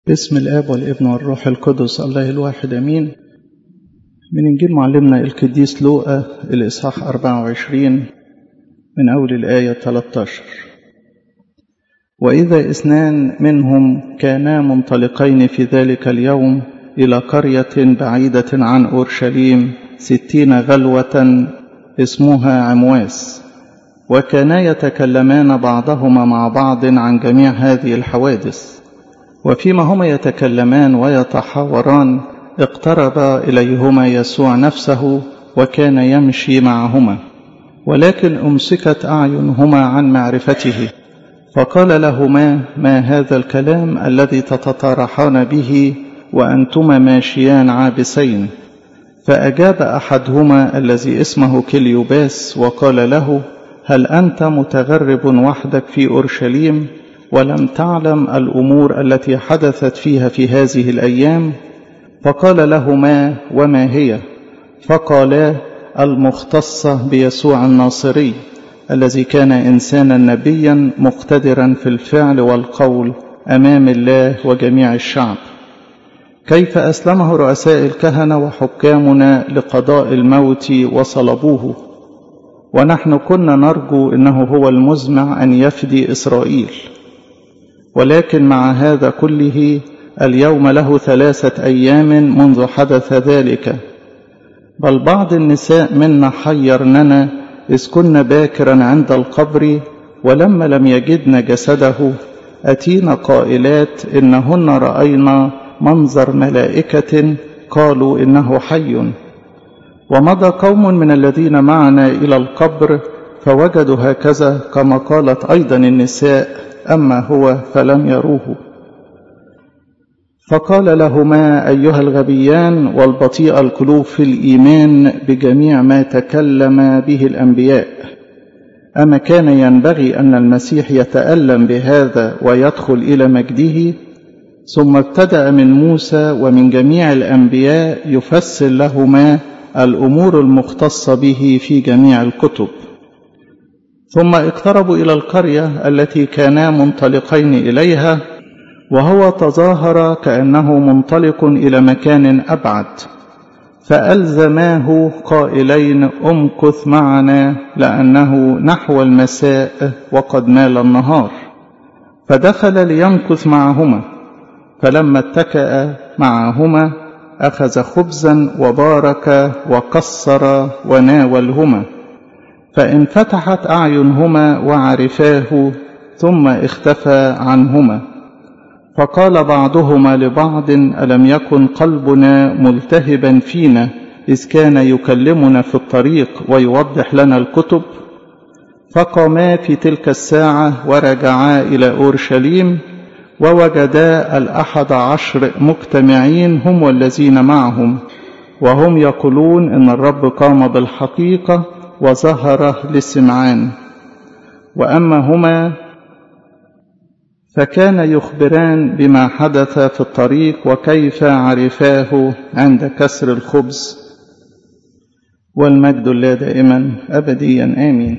باسم الآب والابن والروح القدس الله الواحد أمين من إنجيل معلمنا القديس لوقا الإصحاح 24 من أول الآية 13 وإذا اثنان منهم كانا منطلقين في ذلك اليوم إلى قرية بعيدة عن أورشليم ستين غلوة اسمها عمواس وكانا يتكلمان بعضهما مع بعض عن جميع هذه الحوادث وفيما هما يتكلمان ويتحاوران اقترب إليهما يسوع نفسه وكان يمشي معهما ولكن أمسكت أعينهما عن معرفته فقال لهما ما هذا الكلام الذي تتطارحان به وأنتما ماشيان عابسين فأجاب أحدهما الذي اسمه كليوباس وقال له هل أنت متغرب وحدك في أورشليم ولم تعلم الأمور التي حدثت فيها في هذه الأيام فقال لهما وما هي فقالا المختصة بيسوع الناصري الذي كان إنسانا نبيا مقتدرا في الفعل والقول أمام الله وجميع الشعب كيف أسلمه رؤساء الكهنة وحكامنا لقضاء الموت وصلبوه ونحن كنا نرجو إنه هو المزمع أن يفدي إسرائيل ولكن مع هذا كله اليوم له ثلاثة أيام منذ حدث ذلك بل بعض النساء منا حيرننا إذ كنا باكرا عند القبر ولما لم يجدن جسده أتينا قائلات إنهن رأينا منظر ملائكة قالوا إنه حي ومضى قوم من الذين معنا إلى القبر فوجدوا هكذا كما قالت أيضا النساء أما هو فلم يروه فقال لهما أيها الغبيان والبطيء القلوب في الإيمان بجميع ما تكلم به الأنبياء أما كان ينبغي أن المسيح يتألم بهذا ويدخل إلى مجده ثم ابتدأ من موسى ومن جميع الأنبياء يفسر لهما الأمور المختصة به في جميع الكتب ثم اقتربوا إلى القرية التي كانا منطلقين إليها وهو تظاهر كأنه منطلق إلى مكان أبعد فألزماه قائلين أمكث معنا لأنه نحو المساء وقد مال النهار فدخل ليمكث معهما فلما اتكأ معهما أخذ خبزا وبارك وكسر وناولهما فانفتحت أعينهما وعرفاه ثم اختفى عنهما فقال بعضهما لبعض ألم يكن قلبنا ملتهبا فينا إذ كان يكلمنا في الطريق ويوضح لنا الكتب فقاما في تلك الساعة ورجعا إلى أورشليم ووجدا الأحد عشر مجتمعين هم والذين معهم وهم يقولون إن الرب قام بالحقيقة وظهر لسمعان وأما هما فكان يخبران بما حدث في الطريق وكيف عرفاه عند كسر الخبز والمجد الله دائما أبديا آمين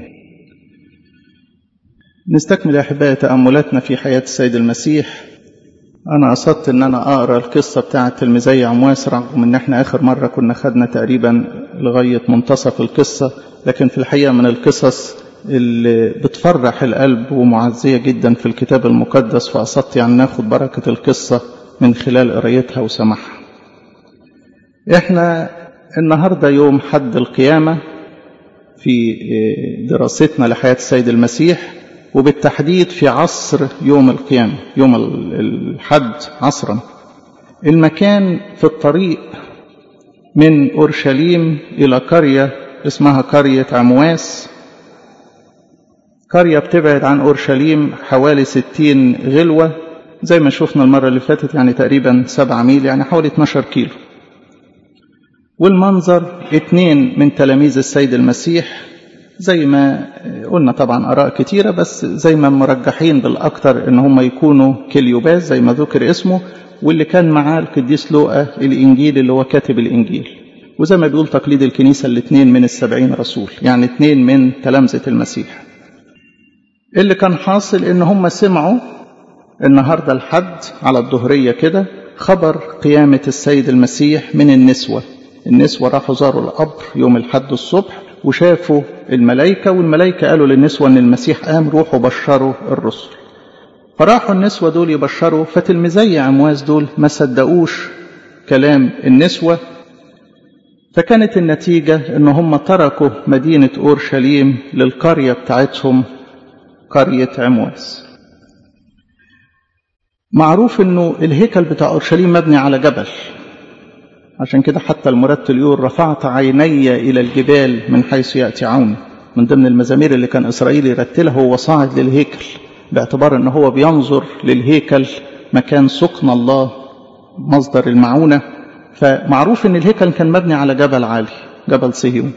نستكمل أحبائي تأملاتنا في حياة السيد المسيح أنا قصدت إن أنا أقرأ القصة بتاعة المزي عمواس رغم إن إحنا آخر مرة كنا خدنا تقريبا لغاية منتصف القصة لكن في الحقيقة من القصص اللي بتفرح القلب ومعزية جدا في الكتاب المقدس فقصدت يعني ناخد بركة القصة من خلال قرايتها وسماعها احنا النهاردة يوم حد القيامة في دراستنا لحياة السيد المسيح وبالتحديد في عصر يوم القيامة يوم الحد عصرا المكان في الطريق من أورشليم إلى قرية اسمها قرية عمواس قرية بتبعد عن أورشليم حوالي ستين غلوة زي ما شفنا المرة اللي فاتت يعني تقريبا سبعة ميل يعني حوالي 12 كيلو والمنظر اتنين من تلاميذ السيد المسيح زي ما قلنا طبعا آراء كتيرة بس زي ما مرجحين بالأكثر إن هم يكونوا كليوباس زي ما ذكر اسمه واللي كان معاه القديس لوقا الإنجيل اللي هو كاتب الإنجيل وزي ما بيقول تقليد الكنيسة الاثنين من السبعين رسول يعني اثنين من تلامذة المسيح اللي كان حاصل ان هم سمعوا النهاردة الحد على الظهرية كده خبر قيامة السيد المسيح من النسوة النسوة راحوا زاروا القبر يوم الحد الصبح وشافوا الملائكة والملائكة قالوا للنسوة أن المسيح قام روحوا بشروا الرسل فراحوا النسوة دول يبشروا فتلميذي عمواس دول ما صدقوش كلام النسوة فكانت النتيجة ان هم تركوا مدينة اورشليم للقرية بتاعتهم قرية عمواس معروف انه الهيكل بتاع اورشليم مبني على جبل عشان كده حتى المرتل يقول رفعت عيني الى الجبال من حيث ياتي عوني من ضمن المزامير اللي كان اسرائيل يرتلها وهو صاعد للهيكل باعتبار ان هو بينظر للهيكل مكان سكن الله مصدر المعونه فمعروف ان الهيكل كان مبني على جبل عالي جبل صهيون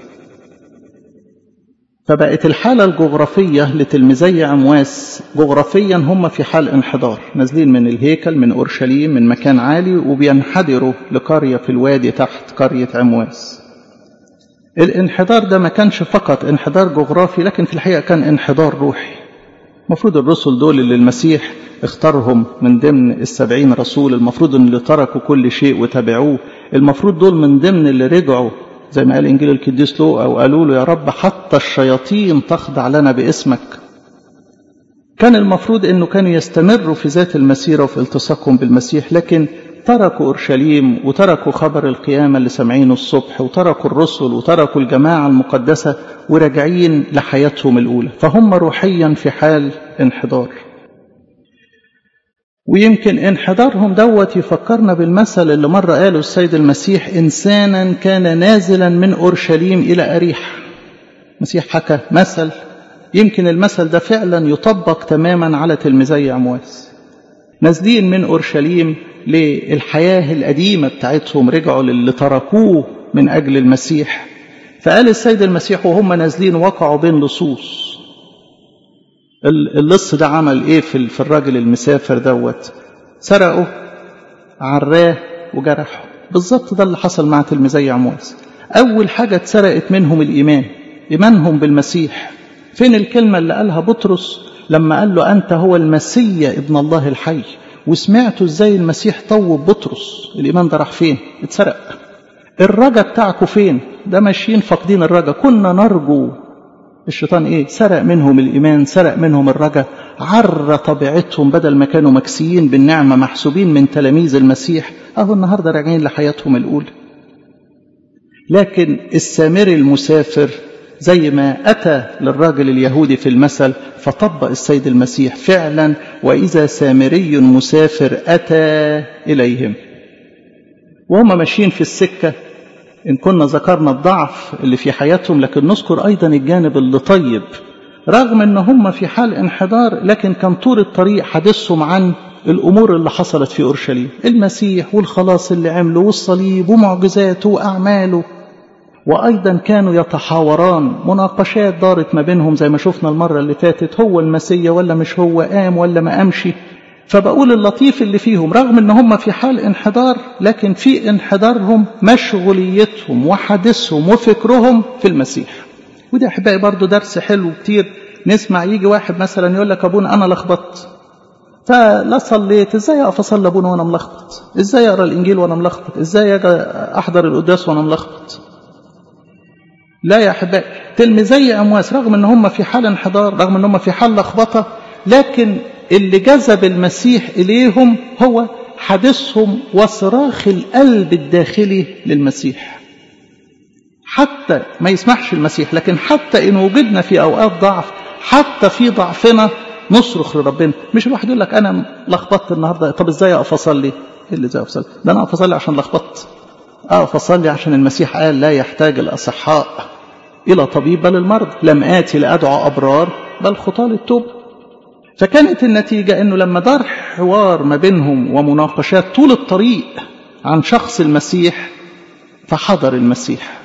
فبقت الحالة الجغرافية لتلميذي عمواس جغرافيا هم في حال انحدار نازلين من الهيكل من أورشليم من مكان عالي وبينحدروا لقرية في الوادي تحت قرية عمواس الانحدار ده ما كانش فقط انحدار جغرافي لكن في الحقيقة كان انحدار روحي المفروض الرسل دول اللي المسيح اختارهم من ضمن السبعين رسول المفروض ان اللي تركوا كل شيء وتبعوه المفروض دول من ضمن اللي رجعوا زي ما قال انجيل القديس لوقا وقالوا له يا رب حتى الشياطين تخضع لنا باسمك كان المفروض انه كانوا يستمروا في ذات المسيره وفي التصاقهم بالمسيح لكن تركوا اورشليم وتركوا خبر القيامه اللي سامعينه الصبح وتركوا الرسل وتركوا الجماعه المقدسه وراجعين لحياتهم الاولى فهم روحيا في حال انحدار ويمكن انحدارهم دوت يفكرنا بالمثل اللي مرة قاله السيد المسيح إنسانا كان نازلا من أورشليم إلى أريح المسيح حكى مثل يمكن المثل ده فعلا يطبق تماما على تلميذي عمواس نازلين من أورشليم للحياة القديمة بتاعتهم رجعوا للي تركوه من أجل المسيح فقال السيد المسيح وهم نازلين وقعوا بين لصوص اللص ده عمل ايه في في الراجل المسافر دوت سرقه عراه وجرحه بالظبط ده اللي حصل مع تلميذي عمواس اول حاجه اتسرقت منهم الايمان ايمانهم بالمسيح فين الكلمه اللي قالها بطرس لما قال له انت هو المسيا ابن الله الحي وسمعتوا ازاي المسيح طوب بطرس الايمان ده راح فين اتسرق الرجا بتاعكم فين ده ماشيين فاقدين الرجا كنا نرجو الشيطان ايه سرق منهم الايمان سرق منهم الرجا عر طبيعتهم بدل ما كانوا مكسيين بالنعمه محسوبين من تلاميذ المسيح اهو النهارده راجعين لحياتهم الاولى لكن السامري المسافر زي ما اتى للراجل اليهودي في المثل فطبق السيد المسيح فعلا واذا سامري مسافر اتى اليهم وهم ماشيين في السكه إن كنا ذكرنا الضعف اللي في حياتهم لكن نذكر أيضا الجانب اللي طيب رغم أن هم في حال انحدار لكن كان طول الطريق حديثهم عن الأمور اللي حصلت في أورشليم المسيح والخلاص اللي عمله والصليب ومعجزاته وأعماله وأيضا كانوا يتحاوران مناقشات دارت ما بينهم زي ما شفنا المرة اللي فاتت هو المسيح ولا مش هو قام ولا ما قامش فبقول اللطيف اللي فيهم رغم ان هم في حال انحدار لكن في انحدارهم مشغوليتهم وحديثهم وفكرهم في المسيح ودي احبائي برضو درس حلو كتير نسمع يجي واحد مثلا يقول لك ابونا انا لخبطت فلا صليت ازاي اقف اصلي ابونا وانا ملخبط ازاي اقرا الانجيل وانا ملخبط ازاي اجي احضر القداس وانا ملخبط لا يا احبائي تلميذي امواس رغم ان هم في حال انحدار رغم ان هم في حال لخبطه لكن اللي جذب المسيح إليهم هو حديثهم وصراخ القلب الداخلي للمسيح حتى ما يسمحش المسيح لكن حتى إن وجدنا في أوقات ضعف حتى في ضعفنا نصرخ لربنا مش الواحد يقول لك أنا لخبطت النهاردة طب إزاي أقف أصلي إيه اللي إزاي أقف أصلي ده أنا أقف أصلي عشان لخبطت أقف أصلي عشان المسيح قال لا يحتاج الأصحاء إلى طبيب بل المرض لم آتي لأدعو أبرار بل خطاه للتوبه فكانت النتيجة أنه لما دار حوار ما بينهم ومناقشات طول الطريق عن شخص المسيح فحضر المسيح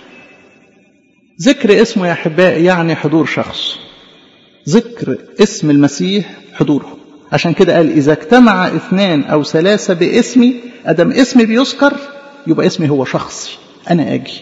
ذكر اسمه يا أحبائي يعني حضور شخص ذكر اسم المسيح حضوره عشان كده قال إذا اجتمع اثنان أو ثلاثة باسمي أدم اسمي بيذكر يبقى اسمي هو شخصي أنا أجي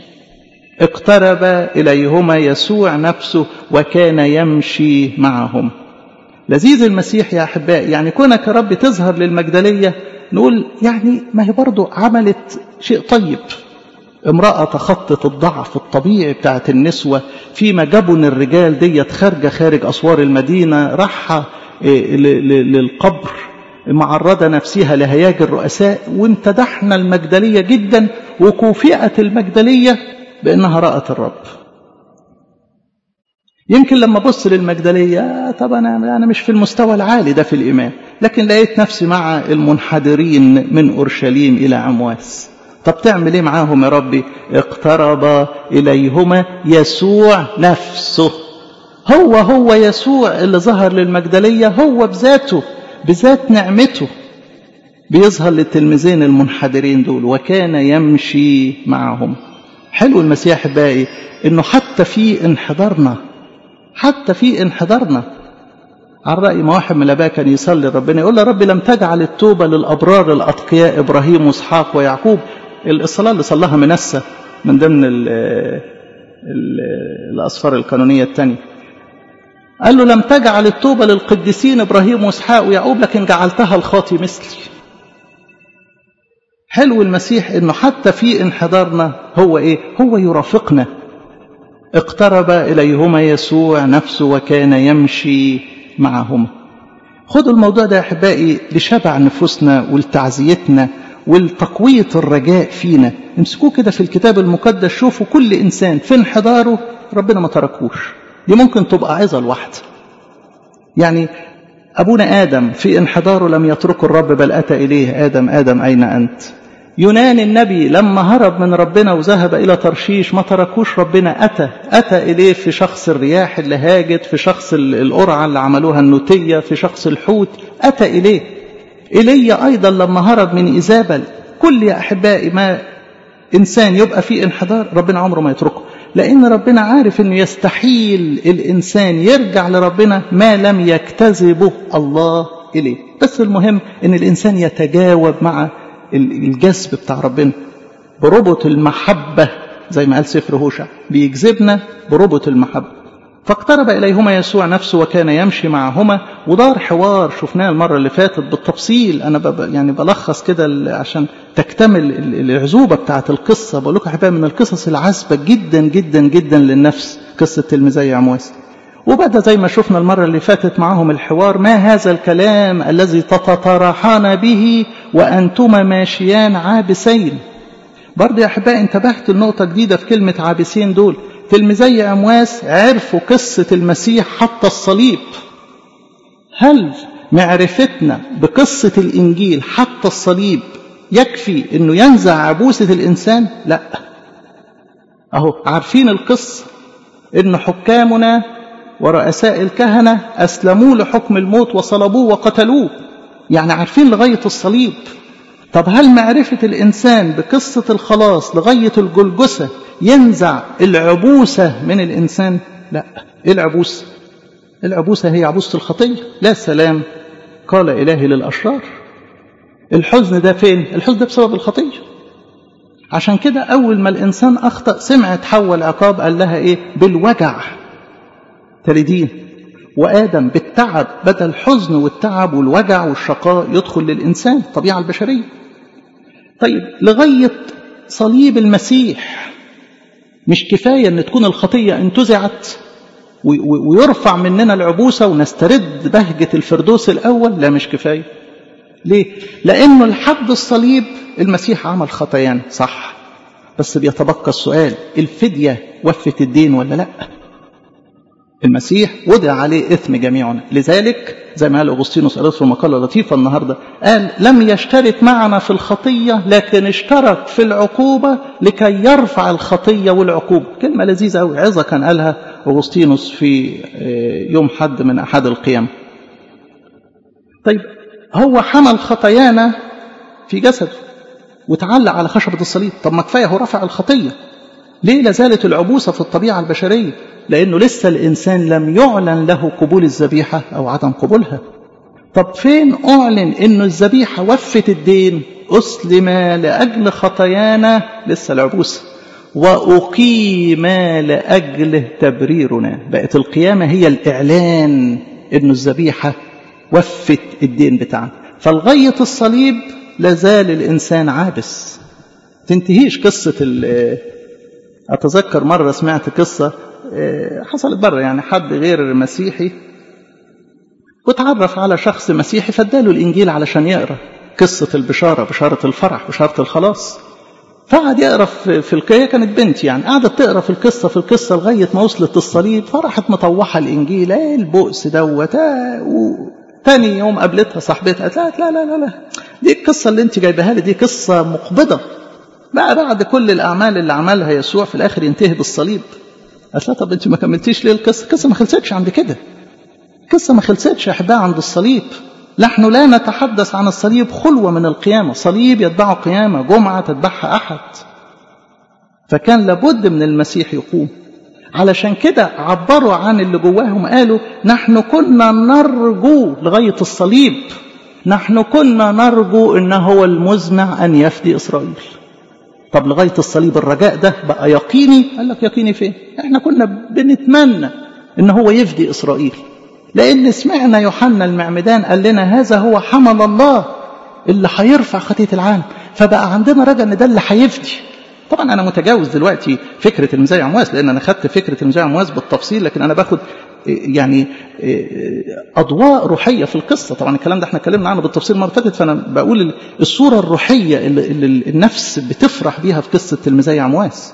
اقترب إليهما يسوع نفسه وكان يمشي معهم لذيذ المسيح يا أحبائي يعني كونك يا رب تظهر للمجدلية نقول يعني ما هي برضو عملت شيء طيب امرأة تخطت الضعف الطبيعي بتاعت النسوة فيما جبن الرجال ديت خارجة خارج أسوار المدينة راحة للقبر معرضة نفسها لهياج الرؤساء وامتدحنا المجدلية جدا وكوفئت المجدلية بأنها رأت الرب يمكن لما بص للمجدلية طب أنا, أنا مش في المستوى العالي ده في الإيمان لكن لقيت نفسي مع المنحدرين من أورشليم إلى عمواس طب تعمل ايه معاهم يا ربي اقترب إليهما يسوع نفسه هو هو يسوع اللي ظهر للمجدلية هو بذاته بذات نعمته بيظهر للتلميذين المنحدرين دول وكان يمشي معهم حلو المسيح باقي انه حتى في انحدارنا حتى في انحدارنا على رأي ما واحد من الآباء كان يصلي ربنا يقول له ربي لم تجعل التوبة للأبرار الأتقياء إبراهيم وإسحاق ويعقوب الصلاة اللي صلاها منسى من ضمن ال ال الأسفار القانونية الثانية قال له لم تجعل التوبة للقديسين إبراهيم وإسحاق ويعقوب لكن جعلتها الخاطي مثلي حلو المسيح انه حتى في انحدارنا هو ايه هو يرافقنا اقترب اليهما يسوع نفسه وكان يمشي معهما خدوا الموضوع ده يا احبائي لشبع نفوسنا ولتعزيتنا ولتقوية الرجاء فينا امسكوه كده في الكتاب المقدس شوفوا كل انسان في انحداره ربنا ما تركوش دي ممكن تبقى عظة لوحدها يعني أبونا آدم في انحداره لم يترك الرب بل أتى إليه آدم آدم أين أنت يونان النبي لما هرب من ربنا وذهب إلى ترشيش ما تركوش ربنا أتى أتى إليه في شخص الرياح اللي هاجت في شخص القرعة اللي عملوها النوتية في شخص الحوت أتى إليه إلي أيضا لما هرب من إيزابل كل يا أحبائي ما إنسان يبقى فيه انحدار ربنا عمره ما يتركه لأن ربنا عارف أنه يستحيل الإنسان يرجع لربنا ما لم يكتذبه الله إليه بس المهم أن الإنسان يتجاوب مع الجذب بتاع ربنا بربط المحبة زي ما قال سفر هوشع بيجذبنا بربط المحبة فاقترب إليهما يسوع نفسه وكان يمشي معهما ودار حوار شفناه المرة اللي فاتت بالتفصيل أنا بب يعني بلخص كده عشان تكتمل العزوبة بتاعة القصة بقول لكم أحبائي من القصص العذبة جدا جدا جدا للنفس قصة تلميذي عمواس وبدأ زي ما شفنا المرة اللي فاتت معهم الحوار ما هذا الكلام الذي تتطرحان به وأنتما ماشيان عابسين برضه يا أحبائي انتبهت لنقطة جديدة في كلمة عابسين دول تلميذي أمواس عرفوا قصة المسيح حتى الصليب هل معرفتنا بقصة الإنجيل حتى الصليب يكفي أنه ينزع عبوسة الإنسان لا أهو عارفين القصة أن حكامنا ورؤساء الكهنة أسلموه لحكم الموت وصلبوه وقتلوه يعني عارفين لغاية الصليب طب هل معرفة الإنسان بقصة الخلاص لغاية الجلجسة ينزع العبوسة من الإنسان لا إيه العبوسة العبوسة هي عبوسة الخطية لا سلام قال إلهي للأشرار الحزن ده فين الحزن ده بسبب الخطية عشان كده أول ما الإنسان أخطأ سمعت حواء العقاب قال لها إيه بالوجع تلدين وآدم بالتعب بدل الحزن والتعب والوجع والشقاء يدخل للإنسان الطبيعة البشرية طيب لغاية صليب المسيح مش كفاية أن تكون الخطية انتزعت ويرفع مننا العبوسة ونسترد بهجة الفردوس الأول لا مش كفاية ليه؟ لأنه لحد الصليب المسيح عمل خطيان صح بس بيتبقى السؤال الفدية وفت الدين ولا لأ المسيح وضع عليه إثم جميعنا لذلك زي ما قال أغسطينوس قالت له مقالة لطيفة النهاردة قال لم يشترك معنا في الخطية لكن اشترك في العقوبة لكي يرفع الخطية والعقوبة كلمة لذيذة أوي عظة كان قالها أغسطينوس في يوم حد من أحد القيام طيب هو حمل خطايانا في جسده وتعلق على خشبة الصليب طب ما كفاية هو رفع الخطية ليه لازالت العبوسة في الطبيعة البشرية لأنه لسه الإنسان لم يعلن له قبول الذبيحة أو عدم قبولها طب فين أعلن أنه الذبيحة وفت الدين أسلم لأجل خطايانا لسه العبوسة وأقيم لأجل تبريرنا بقت القيامة هي الإعلان انه الذبيحة وفت الدين بتاعنا فلغاية الصليب لازال الإنسان عابس تنتهيش قصة أتذكر مرة سمعت قصة حصلت بره يعني حد غير مسيحي وتعرف على شخص مسيحي فاداله الإنجيل علشان يقرأ قصة البشارة بشارة الفرح بشارة الخلاص فقعد يقرا في القيه كانت بنت يعني قعدت تقرا في القصه في القصه لغايه ما وصلت الصليب فراحت مطوحه الانجيل ايه البؤس دوت تاني يوم قابلتها صاحبتها قالت لا لا لا لا دي القصه اللي انت جايبها لي دي قصه مقبضه بقى بعد كل الاعمال اللي عملها يسوع في الاخر ينتهي بالصليب قالت لها طب انت ما كملتيش ليه القصه القصه ما خلصتش عند كده القصه ما خلصتش يا احبائي عند الصليب نحن لا نتحدث عن الصليب خلوة من القيامة صليب يتبعه قيامة جمعة تتبعها أحد فكان لابد من المسيح يقوم علشان كده عبروا عن اللي جواهم قالوا نحن كنا نرجو لغاية الصليب نحن كنا نرجو إن هو المزمع أن يفدي إسرائيل طب لغاية الصليب الرجاء ده بقى يقيني قال لك يقيني فين احنا كنا بنتمنى إن هو يفدي إسرائيل لأن سمعنا يوحنا المعمدان قال لنا هذا هو حمل الله اللي هيرفع خطية العالم فبقى عندنا رجاء ان ده اللي هيفدي طبعا انا متجاوز دلوقتي فكره المزايا عمواس لان انا خدت فكره المزايا عمواس بالتفصيل لكن انا باخد يعني اضواء روحيه في القصه طبعا الكلام ده احنا اتكلمنا عنه بالتفصيل المره فاتت فانا بقول الصوره الروحيه اللي, اللي النفس بتفرح بيها في قصه المزايا عمواس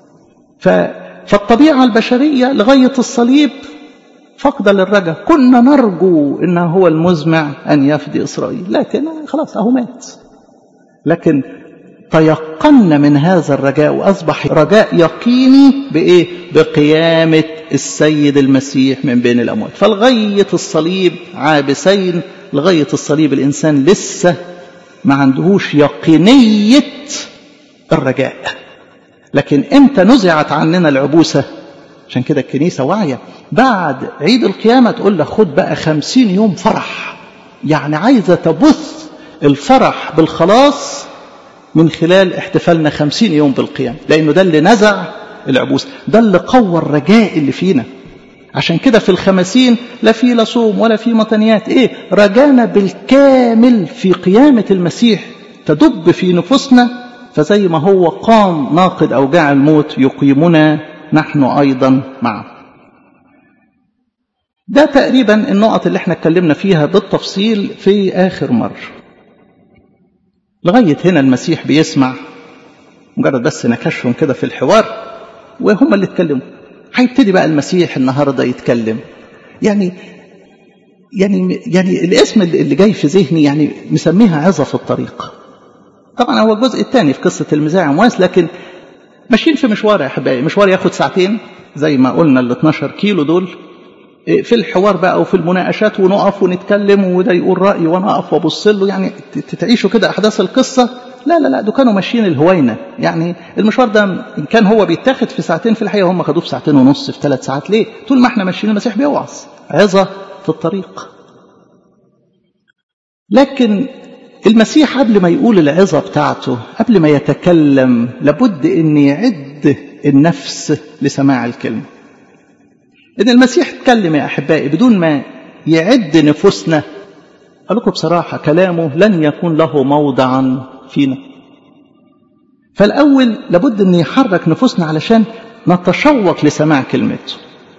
فالطبيعه البشريه لغايه الصليب فقدا للرجاء كنا نرجو انه هو المزمع ان يفدي اسرائيل لكن خلاص اهو مات لكن تيقنا من هذا الرجاء واصبح رجاء يقيني بايه بقيامه السيد المسيح من بين الاموات فلغايه الصليب عابسين لغايه الصليب الانسان لسه ما عندهوش يقينيه الرجاء لكن امتى نزعت عننا العبوسه عشان كده الكنيسة واعية بعد عيد القيامة تقول لك خد بقى خمسين يوم فرح يعني عايزة تبث الفرح بالخلاص من خلال احتفالنا خمسين يوم بالقيامة لأنه ده اللي نزع العبوس ده اللي قوى الرجاء اللي فينا عشان كده في الخمسين لا في لا صوم ولا في مطنيات ايه رجانا بالكامل في قيامة المسيح تدب في نفوسنا فزي ما هو قام ناقد أوجاع الموت يقيمنا نحن أيضا معه ده تقريبا النقط اللي احنا اتكلمنا فيها بالتفصيل في آخر مرة لغاية هنا المسيح بيسمع مجرد بس نكشهم كده في الحوار وهم اللي اتكلموا هيبتدي بقى المسيح النهاردة يتكلم يعني يعني يعني الاسم اللي جاي في ذهني يعني مسميها عظة في الطريق طبعا هو الجزء الثاني في قصة المزاع عمواس لكن ماشيين في مشوار يا احبائي مشوار ياخد ساعتين زي ما قلنا ال 12 كيلو دول في الحوار بقى وفي المناقشات ونقف ونتكلم وده يقول رأي وانا اقف وابص له يعني تعيشوا كده احداث القصه لا لا لا دول كانوا ماشيين الهوينه يعني المشوار ده ان كان هو بيتاخد في ساعتين في الحقيقه هم خدوه في ساعتين ونص في ثلاث ساعات ليه؟ طول ما احنا ماشيين المسيح بيوعظ عظه في الطريق. لكن المسيح قبل ما يقول العظة بتاعته قبل ما يتكلم لابد أن يعد النفس لسماع الكلمة إن المسيح اتكلم يا أحبائي بدون ما يعد نفوسنا أقول لكم بصراحة كلامه لن يكون له موضعا فينا فالأول لابد أن يحرك نفوسنا علشان نتشوق لسماع كلمته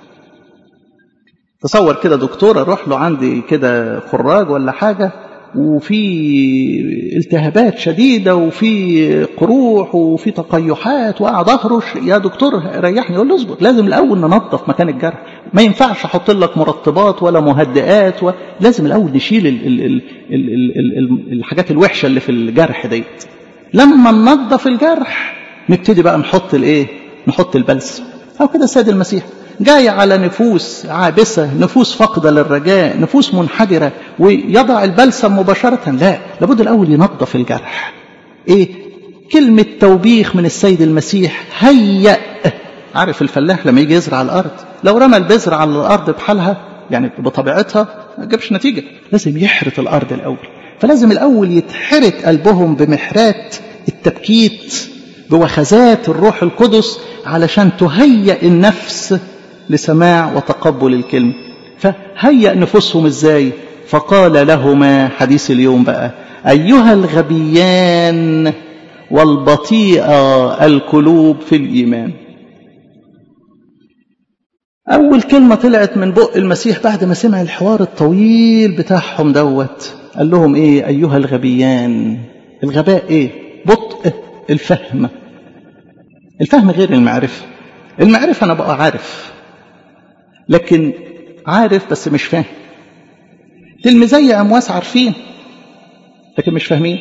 تصور كده دكتور اروح له عندي كده خراج ولا حاجه وفي التهابات شديدة وفي قروح وفي تقيحات وقعد أهرش يا دكتور ريحني يقول له اصبر لازم الأول ننظف مكان الجرح ما ينفعش أحط لك مرطبات ولا مهدئات و... لازم الأول نشيل ال ال ال ال ال ال الحاجات الوحشة اللي في الجرح ديت لما ننظف الجرح نبتدي بقى نحط الايه نحط البلسم أو كده السيد المسيح جاي على نفوس عابسة نفوس فاقدة للرجاء نفوس منحدرة ويضع البلسم مباشرة لا لابد الأول ينظف الجرح إيه كلمة توبيخ من السيد المسيح هيأ عارف الفلاح لما يجي يزرع الأرض لو رمى البذر على الأرض بحالها يعني بطبيعتها ما جابش نتيجة لازم يحرث الأرض الأول فلازم الأول يتحرث قلبهم بمحرات التبكيت بوخزات الروح القدس علشان تهيئ النفس لسماع وتقبل الكلمة فهيأ نفوسهم ازاي فقال لهما حديث اليوم بقى أيها الغبيان والبطيئة القلوب في الإيمان أول كلمة طلعت من بق المسيح بعد ما سمع الحوار الطويل بتاعهم دوت قال لهم إيه أيها الغبيان الغباء إيه بطء الفهم الفهم غير المعرفة المعرفة أنا بقى عارف لكن عارف بس مش فاهم تلميذي أمواس عارفين لكن مش فاهمين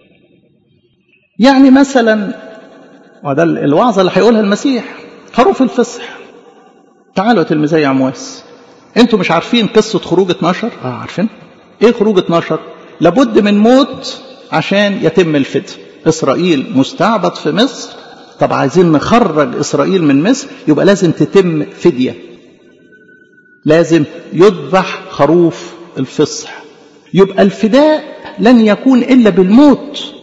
يعني مثلا وده الوعظة اللي هيقولها المسيح حروف الفصح تعالوا يا تلميذي أمواس انتوا مش عارفين قصة خروج 12 اه عارفين ايه خروج 12 لابد من موت عشان يتم الفدء إسرائيل مستعبد في مصر طب عايزين نخرج إسرائيل من مصر يبقى لازم تتم فدية لازم يذبح خروف الفصح يبقى الفداء لن يكون إلا بالموت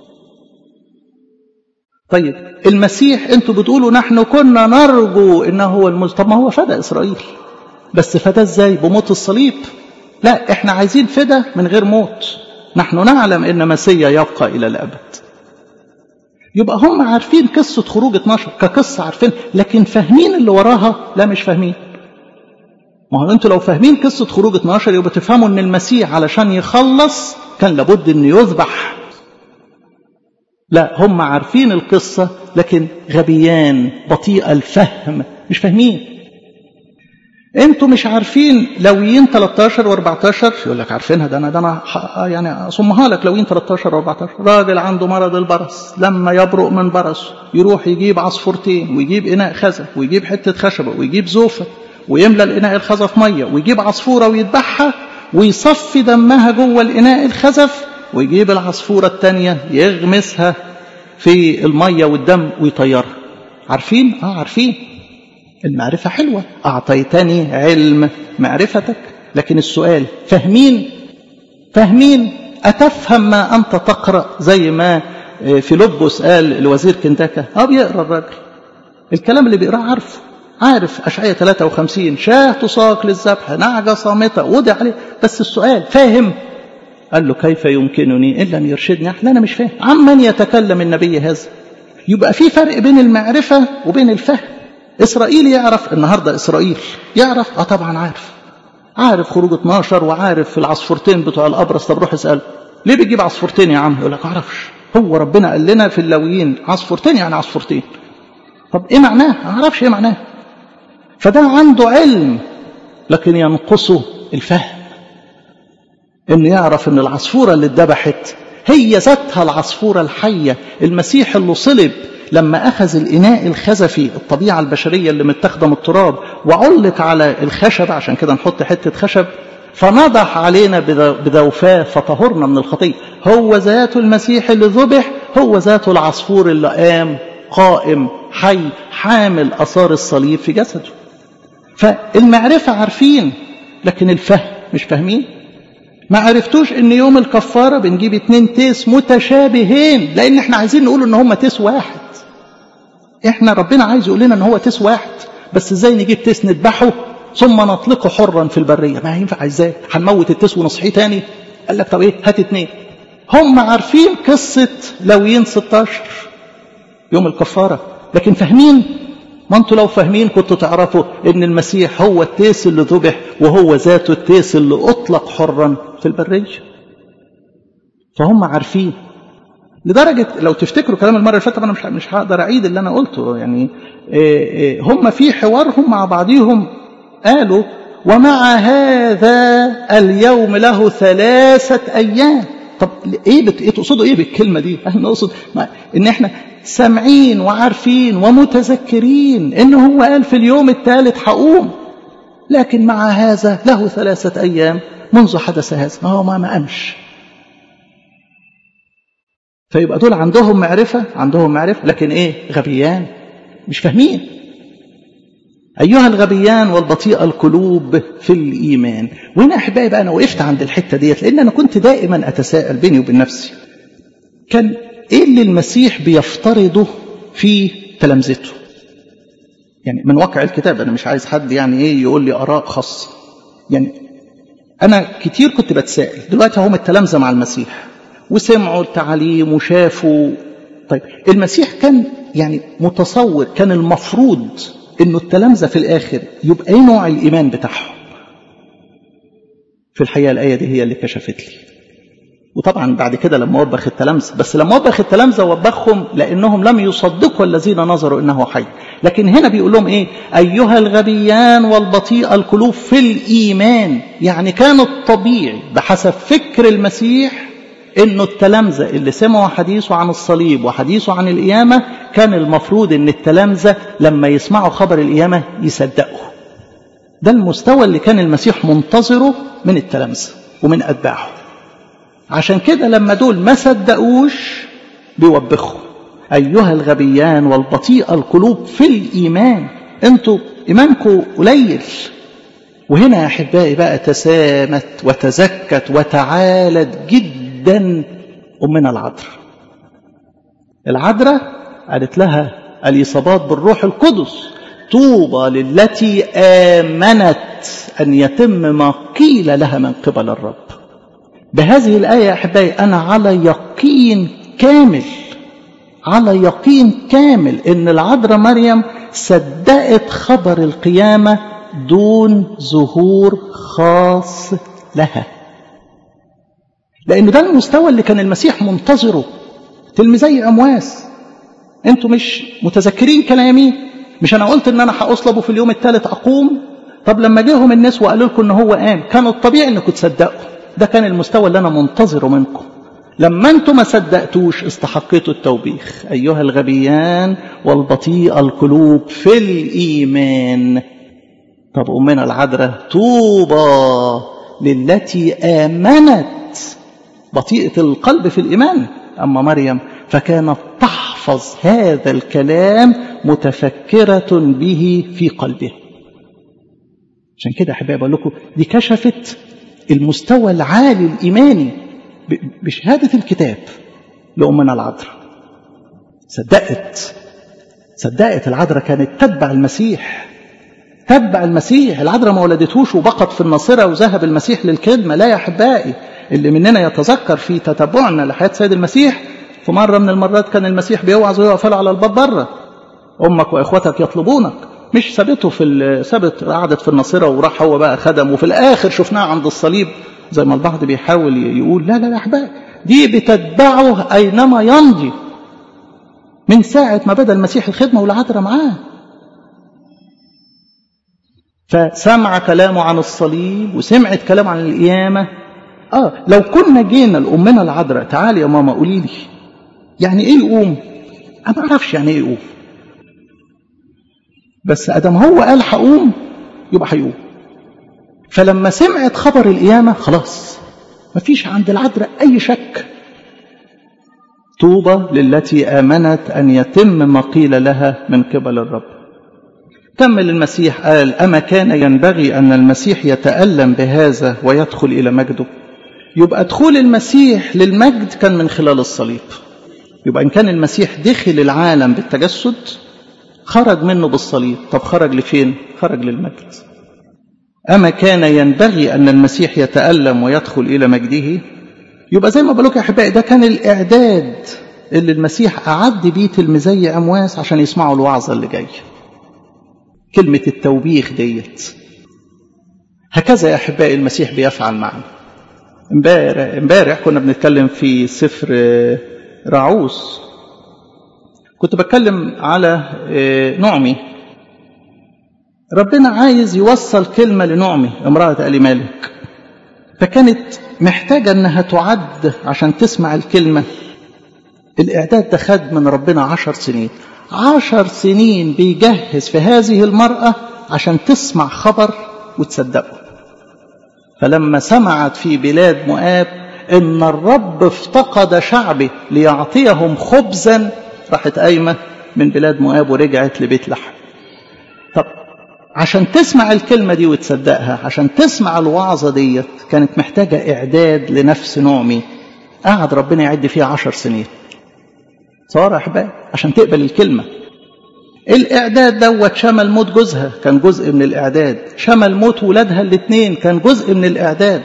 طيب المسيح انتوا بتقولوا نحن كنا نرجو انه هو الموت طب ما هو فدى اسرائيل بس فدى ازاي بموت الصليب لا احنا عايزين فدى من غير موت نحن نعلم ان مسيا يبقى الى الابد يبقى هم عارفين قصة خروج 12 كقصة عارفين لكن فاهمين اللي وراها لا مش فاهمين ما هو انتوا لو فاهمين قصة خروج 12 يبقى تفهموا ان المسيح علشان يخلص كان لابد انه يذبح لا هم عارفين القصة لكن غبيان بطيء الفهم مش فاهمين انتوا مش عارفين لويين 13 و14 يقول لك عارفينها ده انا ده انا يعني اصمها لك لويين 13 و14 راجل عنده مرض البرص لما يبرق من برصه يروح يجيب عصفورتين ويجيب اناء خزف ويجيب حته خشبه ويجيب زوفه ويملى الاناء الخزف ميه ويجيب عصفوره ويذبحها ويصفي دمها جوه الاناء الخزف ويجيب العصفوره الثانيه يغمسها في الميه والدم ويطيرها عارفين اه عارفين المعرفة حلوة أعطيتني علم معرفتك لكن السؤال فاهمين فاهمين أتفهم ما أنت تقرأ زي ما فيلبس قال الوزير كنتاكا أه بيقرأ الراجل الكلام اللي بيقراه عارفه عارف أشعية 53 شاه تساق للذبح نعجة صامتة وضع عليه بس السؤال فاهم قال له كيف يمكنني إن لم يرشدني لا أنا مش فاهم عمن يتكلم النبي هذا يبقى في فرق بين المعرفة وبين الفهم إسرائيل يعرف النهاردة إسرائيل يعرف آه طبعا عارف عارف خروج 12 وعارف العصفورتين بتوع الأبرص طب روح اسأله ليه بيجيب عصفورتين يا عم يقول لك أعرفش هو ربنا قال لنا في اللاويين عصفورتين يعني عصفورتين طب إيه معناه ما أعرفش إيه معناه فده عنده علم لكن ينقصه الفهم إنه يعرف إن العصفورة اللي اتذبحت هي ذاتها العصفورة الحية المسيح اللي صلب لما أخذ الإناء الخزفي الطبيعة البشرية اللي متاخده من التراب وعلق على الخشب عشان كده نحط حتة خشب فنضح علينا بذوفاه فطهرنا من الخطية هو ذاته المسيح اللي ذبح هو ذاته العصفور اللي قام قائم حي حامل أثار الصليب في جسده فالمعرفة عارفين لكن الفهم مش فاهمين ما عرفتوش ان يوم الكفارة بنجيب اتنين تيس متشابهين لان احنا عايزين نقول ان هما تيس واحد احنا ربنا عايز يقول لنا ان هو تيس واحد بس ازاي نجيب تيس نذبحه ثم نطلقه حرا في البريه ما ينفع ازاي هنموت التيس ونصحيه تاني قال لك طب ايه هات اتنين هم عارفين قصه لويين 16 يوم الكفاره لكن فاهمين ما انتوا لو فاهمين كنتوا تعرفوا ان المسيح هو التيس اللي ذبح وهو ذاته التيس اللي اطلق حرا في البريه فهم عارفين لدرجة لو تفتكروا كلام المرة اللي فاتت أنا مش مش هقدر أعيد اللي أنا قلته يعني هم في حوارهم مع بعضهم قالوا ومع هذا اليوم له ثلاثة أيام طب إيه بت... إيه تقصدوا إيه بالكلمة دي؟ أنا أقصد إن إحنا سامعين وعارفين ومتذكرين إن هو قال في اليوم الثالث هقوم لكن مع هذا له ثلاثة أيام منذ حدث هذا ما هو ما ما قامش فيبقى دول عندهم معرفة عندهم معرفة لكن ايه غبيان مش فاهمين أيها الغبيان والبطيء القلوب في الإيمان وهنا أحبائي بقى أنا وقفت عند الحتة ديت لأن أنا كنت دائما أتساءل بيني وبين نفسي كان إيه اللي المسيح بيفترضه في تلامذته يعني من واقع الكتاب أنا مش عايز حد يعني إيه يقول لي آراء خاصة يعني أنا كتير كنت بتسائل دلوقتي هم التلامذة مع المسيح وسمعوا التعاليم وشافوا طيب المسيح كان يعني متصور كان المفروض انه التلامذة في الآخر يبقى ايه نوع الإيمان بتاعهم في الحقيقة الآية دي هي اللي كشفت لي وطبعا بعد كده لما وبخ التلامذة بس لما وبخ التلامذة وبخهم لأنهم لم يصدقوا الذين نظروا إنه حي لكن هنا بيقول لهم إيه أيها الغبيان والبطيء القلوب في الإيمان يعني كان الطبيعي بحسب فكر المسيح إنه التلامذة اللي سمعوا حديثه عن الصليب وحديثه عن القيامة كان المفروض إن التلامذة لما يسمعوا خبر القيامة يصدقوا ده المستوى اللي كان المسيح منتظره من التلامذة ومن أتباعه عشان كده لما دول ما صدقوش بيوبخوا أيها الغبيان والبطيء القلوب في الإيمان انتوا إيمانكم قليل وهنا يا أحبائي بقى تسامت وتزكت وتعالت جدا أمنا العذراء العذراء قالت لها الإصابات بالروح القدس طوبى للتي آمنت أن يتم ما قيل لها من قبل الرب بهذه الآية يا أحبائي أنا على يقين كامل على يقين كامل إن العذراء مريم صدقت خبر القيامة دون ظهور خاص لها لأن ده المستوى اللي كان المسيح منتظره تلميذي أمواس أنتوا مش متذكرين كلامي مش أنا قلت إن أنا هأصلبه في اليوم الثالث أقوم طب لما جيهم الناس وقالوا لكم إن هو قام كان الطبيعي إنكم تصدقوا ده كان المستوى اللي أنا منتظره منكم لما أنتم ما صدقتوش استحقيتوا التوبيخ أيها الغبيان والبطيء القلوب في الإيمان طب أمنا العذراء طوبى للتي آمنت بطيئة القلب في الإيمان أما مريم فكانت تحفظ هذا الكلام متفكرة به في قلبها عشان كده أحبائي بقول لكم دي كشفت المستوى العالي الإيماني بشهادة الكتاب لأمنا العذراء صدقت صدقت العذراء كانت تتبع المسيح تتبع المسيح العذراء ما ولدتهوش وبقت في الناصرة وذهب المسيح للكلمة لا يا أحبائي اللي مننا يتذكر في تتبعنا لحياة سيد المسيح في مرة من المرات كان المسيح بيوعظ ويقفل على الباب بره أمك وإخوتك يطلبونك مش سابته في سابت قعدت في الناصرة وراح هو بقى خدم وفي الآخر شفناه عند الصليب زي ما البعض بيحاول يقول لا لا لا أحبائي دي بتتبعه أينما يمضي من ساعة ما بدأ المسيح الخدمة والعذراء معاه فسمع كلامه عن الصليب وسمعت كلامه عن القيامة آه لو كنا جينا لأمنا العذراء تعالي يا ماما قولي لي يعني إيه يقوم؟ أنا ما أعرفش يعني إيه يقوم بس أدم هو قال هقوم يبقى هيقوم فلما سمعت خبر القيامة خلاص مفيش عند العذراء أي شك طوبى للتي آمنت أن يتم ما قيل لها من قبل الرب كمل المسيح قال أما كان ينبغي أن المسيح يتألم بهذا ويدخل إلى مجده يبقى دخول المسيح للمجد كان من خلال الصليب يبقى إن كان المسيح دخل العالم بالتجسد خرج منه بالصليب طب خرج لفين خرج للمجد أما كان ينبغي أن المسيح يتألم ويدخل إلى مجده يبقى زي ما بقولك يا أحبائي ده كان الإعداد اللي المسيح أعد بيه تلميذي أمواس عشان يسمعوا الوعظة اللي جايه كلمة التوبيخ ديت هكذا يا أحبائي المسيح بيفعل معنا امبارح امبارح كنا بنتكلم في سفر راعوس كنت بتكلم على نعمي ربنا عايز يوصل كلمة لنعمي امرأة ألي مالك فكانت محتاجة أنها تعد عشان تسمع الكلمة الإعداد ده خد من ربنا عشر سنين عشر سنين بيجهز في هذه المرأة عشان تسمع خبر وتصدقه فلما سمعت في بلاد مؤاب إن الرب افتقد شعبه ليعطيهم خبزا راحت قايمة من بلاد مؤاب ورجعت لبيت لحم طب عشان تسمع الكلمة دي وتصدقها عشان تسمع الوعظة ديت كانت محتاجة إعداد لنفس نعمي قعد ربنا يعد فيها عشر سنين صار أحباب عشان تقبل الكلمة الإعداد دوت شمل موت جوزها كان جزء من الإعداد شمل موت ولادها الاثنين كان جزء من الإعداد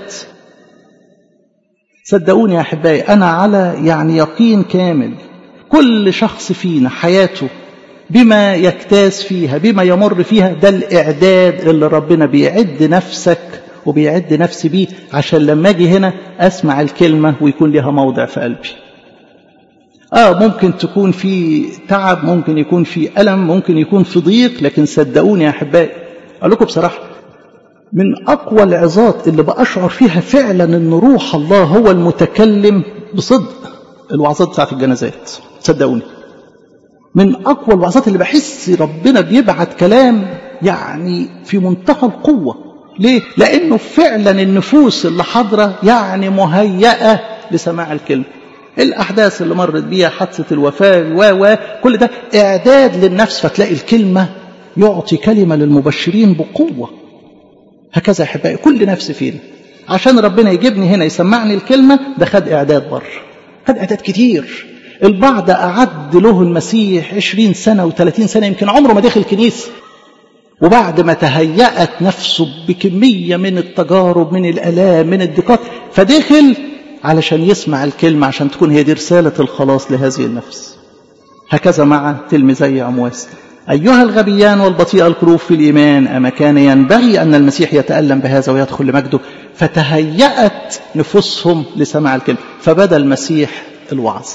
صدقوني يا أحبائي أنا على يعني يقين كامل كل شخص فينا حياته بما يجتاز فيها بما يمر فيها ده الإعداد اللي ربنا بيعد نفسك وبيعد نفسي بيه عشان لما أجي هنا أسمع الكلمة ويكون لها موضع في قلبي آه ممكن تكون في تعب ممكن يكون في ألم ممكن يكون في ضيق لكن صدقوني يا أحبائي أقول لكم بصراحة من أقوى العظات اللي بأشعر فيها فعلا أن روح الله هو المتكلم بصدق الوعظات بتاعت الجنازات صدقوني من أقوى الوعظات اللي بحس ربنا بيبعت كلام يعني في منتهى القوة ليه؟ لأنه فعلا النفوس اللي حاضرة يعني مهيئة لسماع الكلمة الأحداث اللي مرت بيها حادثة الوفاة و و كل ده إعداد للنفس فتلاقي الكلمة يعطي كلمة للمبشرين بقوة هكذا يا أحبائي كل نفس فينا عشان ربنا يجيبني هنا يسمعني الكلمة ده خد إعداد بره خد إعداد كتير البعض أعد له المسيح عشرين سنة وثلاثين سنة يمكن عمره ما دخل كنيسة وبعد ما تهيأت نفسه بكمية من التجارب من الآلام من الضيقات فدخل علشان يسمع الكلمة عشان تكون هي دي رسالة الخلاص لهذه النفس هكذا مع تلميذي عمواس أيها الغبيان والبطيء القلوب في الإيمان أما كان ينبغي أن المسيح يتألم بهذا ويدخل لمجده فتهيأت نفوسهم لسماع الكلمة فبدا المسيح الوعظ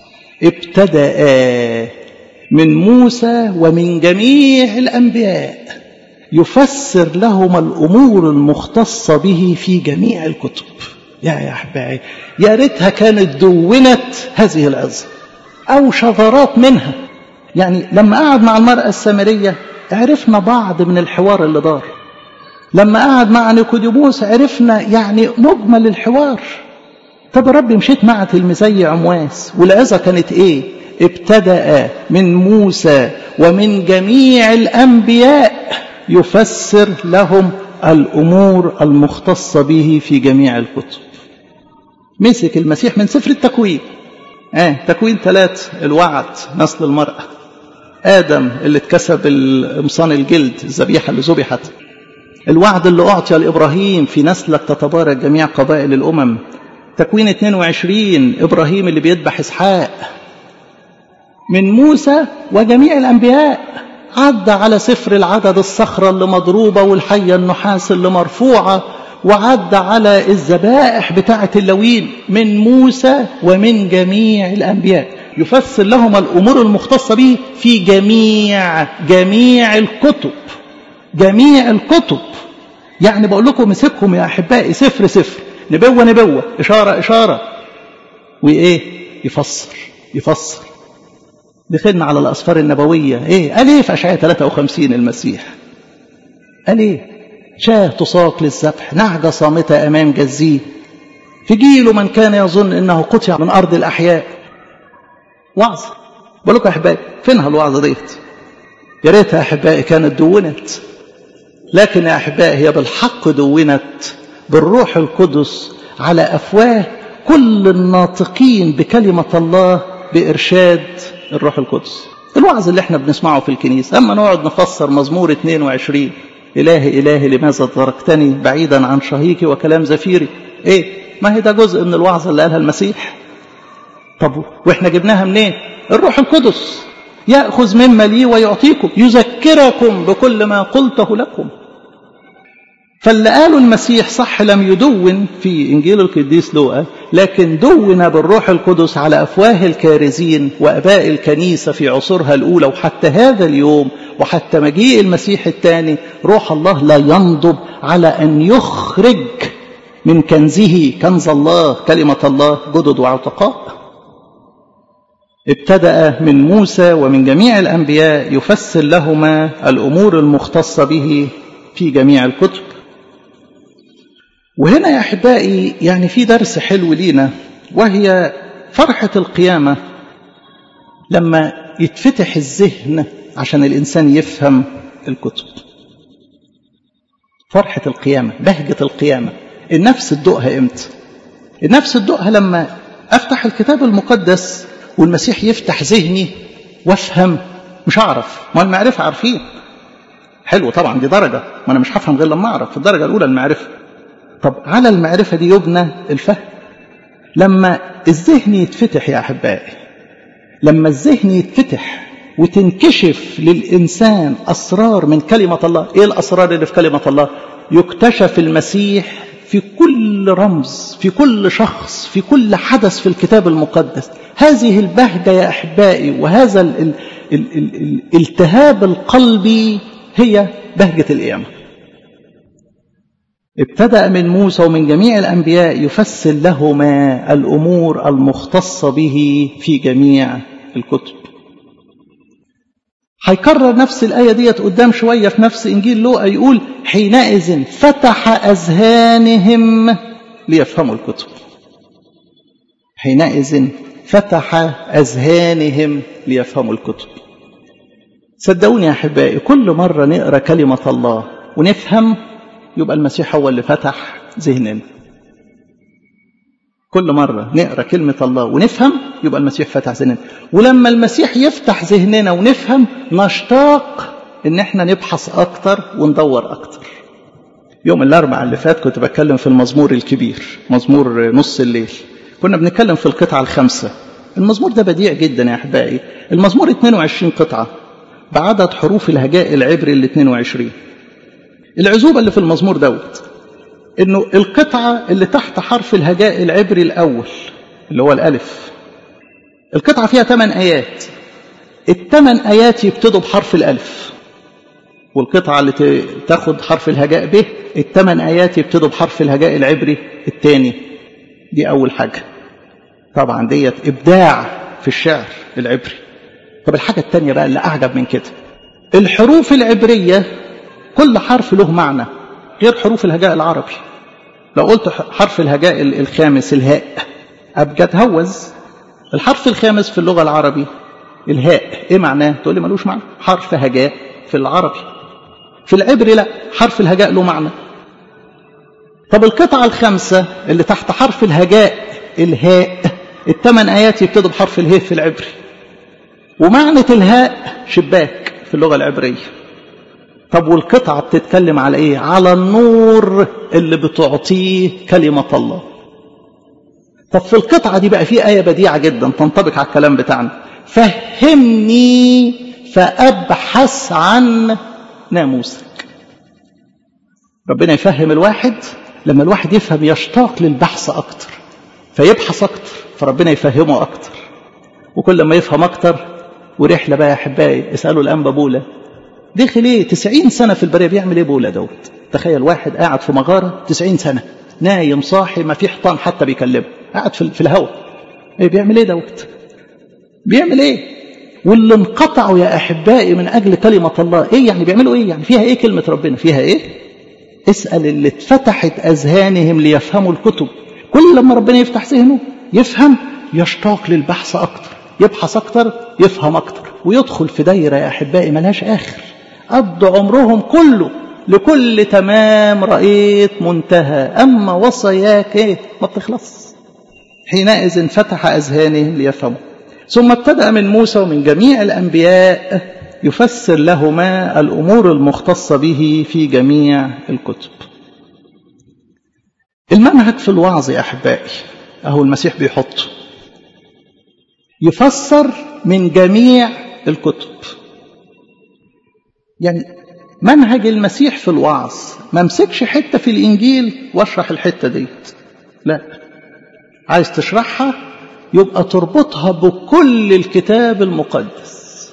ابتدأ من موسى ومن جميع الأنبياء يفسر لهم الأمور المختصة به في جميع الكتب يا يا أحبائي يا ريتها كانت دونت هذه العظة أو شذرات منها يعني لما قعد مع المرأة السامرية عرفنا بعض من الحوار اللي دار لما قعد مع نيكوديموس عرفنا يعني مجمل الحوار طب يا رب مشيت مع تلميذي عمواس والعظة كانت ايه ابتدأ من موسى ومن جميع الأنبياء يفسر لهم الأمور المختصة به في جميع الكتب مسك المسيح من سفر التكوين آه تكوين ثلاث الوعد نسل المرأة آدم اللي اتكسب قمصان الجلد الذبيحة اللي ذبحت الوعد اللي أعطي لإبراهيم في نسلك تتبارك جميع قبائل الأمم تكوين 22 إبراهيم اللي بيذبح إسحاق من موسى وجميع الأنبياء عدى على سفر العدد الصخرة اللي مضروبة والحية النحاس اللي مرفوعة وعدى على الذبائح بتاعة اللوين من موسى ومن جميع الأنبياء يفسر لهم الأمور المختصة به في جميع جميع الكتب جميع الكتب يعني بقول لكم مسكهم يا أحبائي سفر سفر نبوة نبوة إشارة إشارة وإيه يفسر يفسر دخلنا على الأسفار النبوية إيه قال إيه في أشعياء 53 المسيح قال إيه شاه تساق للذبح نعجة صامتة أمام جزيه في جيله من كان يظن أنه قطع من أرض الأحياء وعظ بقول لكم يا أحبائي فينها الوعظة ديت يا ريتها يا أحبائي كانت دونت لكن يا أحبائي هي بالحق دونت بالروح القدس على أفواه كل الناطقين بكلمة الله بإرشاد الروح القدس الوعظ اللي احنا بنسمعه في الكنيسة أما نقعد نفسر مزمور 22 إلهي إلهي لماذا تركتني بعيدا عن شهيقي وكلام زفيري إيه ما هي ده جزء من الوعظ اللي قالها المسيح طب واحنا جبناها منين الروح القدس يأخذ مما لي ويعطيكم يذكركم بكل ما قلته لكم فاللي قاله المسيح صح لم يدون في إنجيل القديس لوقا لكن دون بالروح القدس على أفواه الكارزين وأباء الكنيسة في عصورها الأولى وحتى هذا اليوم وحتى مجيء المسيح الثاني روح الله لا ينضب على أن يخرج من كنزه كنز الله كلمة الله جدد وعتقاء ابتدأ من موسى ومن جميع الأنبياء يفسر لهما الأمور المختصة به في جميع الكتب وهنا يا أحبائي يعني في درس حلو لينا وهي فرحة القيامة لما يتفتح الذهن عشان الإنسان يفهم الكتب فرحة القيامة بهجة القيامة النفس تدوقها امتى النفس تدوقها لما أفتح الكتاب المقدس والمسيح يفتح ذهني وافهم مش هعرف ما المعرفة عارفين حلو طبعا دي درجة ما أنا مش هفهم غير لما أعرف في الدرجة الأولى المعرفة طب على المعرفة دي يبنى الفهم لما الذهن يتفتح يا أحبائي لما الذهن يتفتح وتنكشف للإنسان أسرار من كلمة الله إيه الأسرار اللي في كلمة الله يكتشف المسيح في كل رمز في كل شخص في كل حدث في الكتاب المقدس هذه البهجة يا أحبائي وهذا ال ال ال ال الالتهاب القلبي هي بهجة القيامة ابتدأ من موسى ومن جميع الأنبياء يفسر لهما الأمور المختصة به في جميع الكتب هيكرر نفس الآية ديت قدام شوية في نفس إنجيل لوقا يقول حينئذ فتح أذهانهم ليفهموا الكتب حينئذ فتح أذهانهم ليفهموا الكتب صدقوني يا أحبائي كل مرة نقرأ كلمة الله ونفهم يبقى المسيح هو اللي فتح ذهننا كل مرة نقرأ كلمة الله ونفهم يبقى المسيح فتح ذهننا ولما المسيح يفتح ذهننا ونفهم نشتاق ان احنا نبحث اكتر وندور اكتر يوم الاربعاء اللي فات كنت بتكلم في المزمور الكبير مزمور نص الليل كنا بنتكلم في القطعة الخامسة المزمور ده بديع جدا يا احبائي المزمور 22 قطعة بعدد حروف الهجاء العبري ال 22 العزوبة اللي في المزمور دوت انه القطعة اللي تحت حرف الهجاء العبري الاول اللي هو الالف القطعة فيها ثمان ايات الثمان ايات يبتدوا بحرف الالف والقطعة اللي تاخد حرف الهجاء به الثمان ايات يبتدوا بحرف الهجاء العبري الثاني دي اول حاجة طبعا ديت ابداع في الشعر العبري طب الحاجة الثانية بقى اللي اعجب من كده الحروف العبرية كل حرف له معنى غير حروف الهجاء العربي لو قلت حرف الهجاء الخامس الهاء أبقى تهوز الحرف الخامس في اللغة العربي الهاء ايه معناه تقول لي ملوش معنى حرف هجاء في العربي في العبري لا حرف الهجاء له معنى طب القطعة الخامسة اللي تحت حرف الهجاء الهاء الثمان آيات يبتدوا بحرف الهاء في العبري ومعنى الهاء شباك في اللغة العبرية طب والقطعة بتتكلم على ايه على النور اللي بتعطيه كلمة الله طب في القطعة دي بقى في آية بديعة جدا تنطبق على الكلام بتاعنا فهمني فأبحث عن ناموسك ربنا يفهم الواحد لما الواحد يفهم يشتاق للبحث أكتر فيبحث أكتر فربنا يفهمه أكتر وكل ما يفهم أكتر ورحلة بقى يا أحبائي اسألوا الأنبا بولا دخل ايه 90 سنة في البرية بيعمل ايه بولا دوت تخيل واحد قاعد في مغارة 90 سنة نايم صاحي ما في حيطان حتى بيكلمه قاعد في, في الهواء ايه بيعمل ايه دوت بيعمل ايه واللي انقطعوا يا احبائي من اجل كلمة الله ايه يعني بيعملوا ايه يعني فيها ايه كلمة ربنا فيها ايه اسأل اللي اتفتحت اذهانهم ليفهموا الكتب كل لما ربنا يفتح ذهنه يفهم يشتاق للبحث اكتر يبحث اكتر يفهم اكتر ويدخل في دايرة يا احبائي ملهاش اخر قضوا عمرهم كله لكل تمام رأيت منتهى أما وصاياك إيه ما بتخلص حينئذ فتح أذهانهم ليفهموا ثم ابتدأ من موسى ومن جميع الأنبياء يفسر لهما الأمور المختصة به في جميع الكتب المنهج في الوعظ يا أحبائي أهو المسيح بيحطه يفسر من جميع الكتب يعني منهج المسيح في الوعظ ما امسكش حته في الانجيل واشرح الحته ديت لا عايز تشرحها يبقى تربطها بكل الكتاب المقدس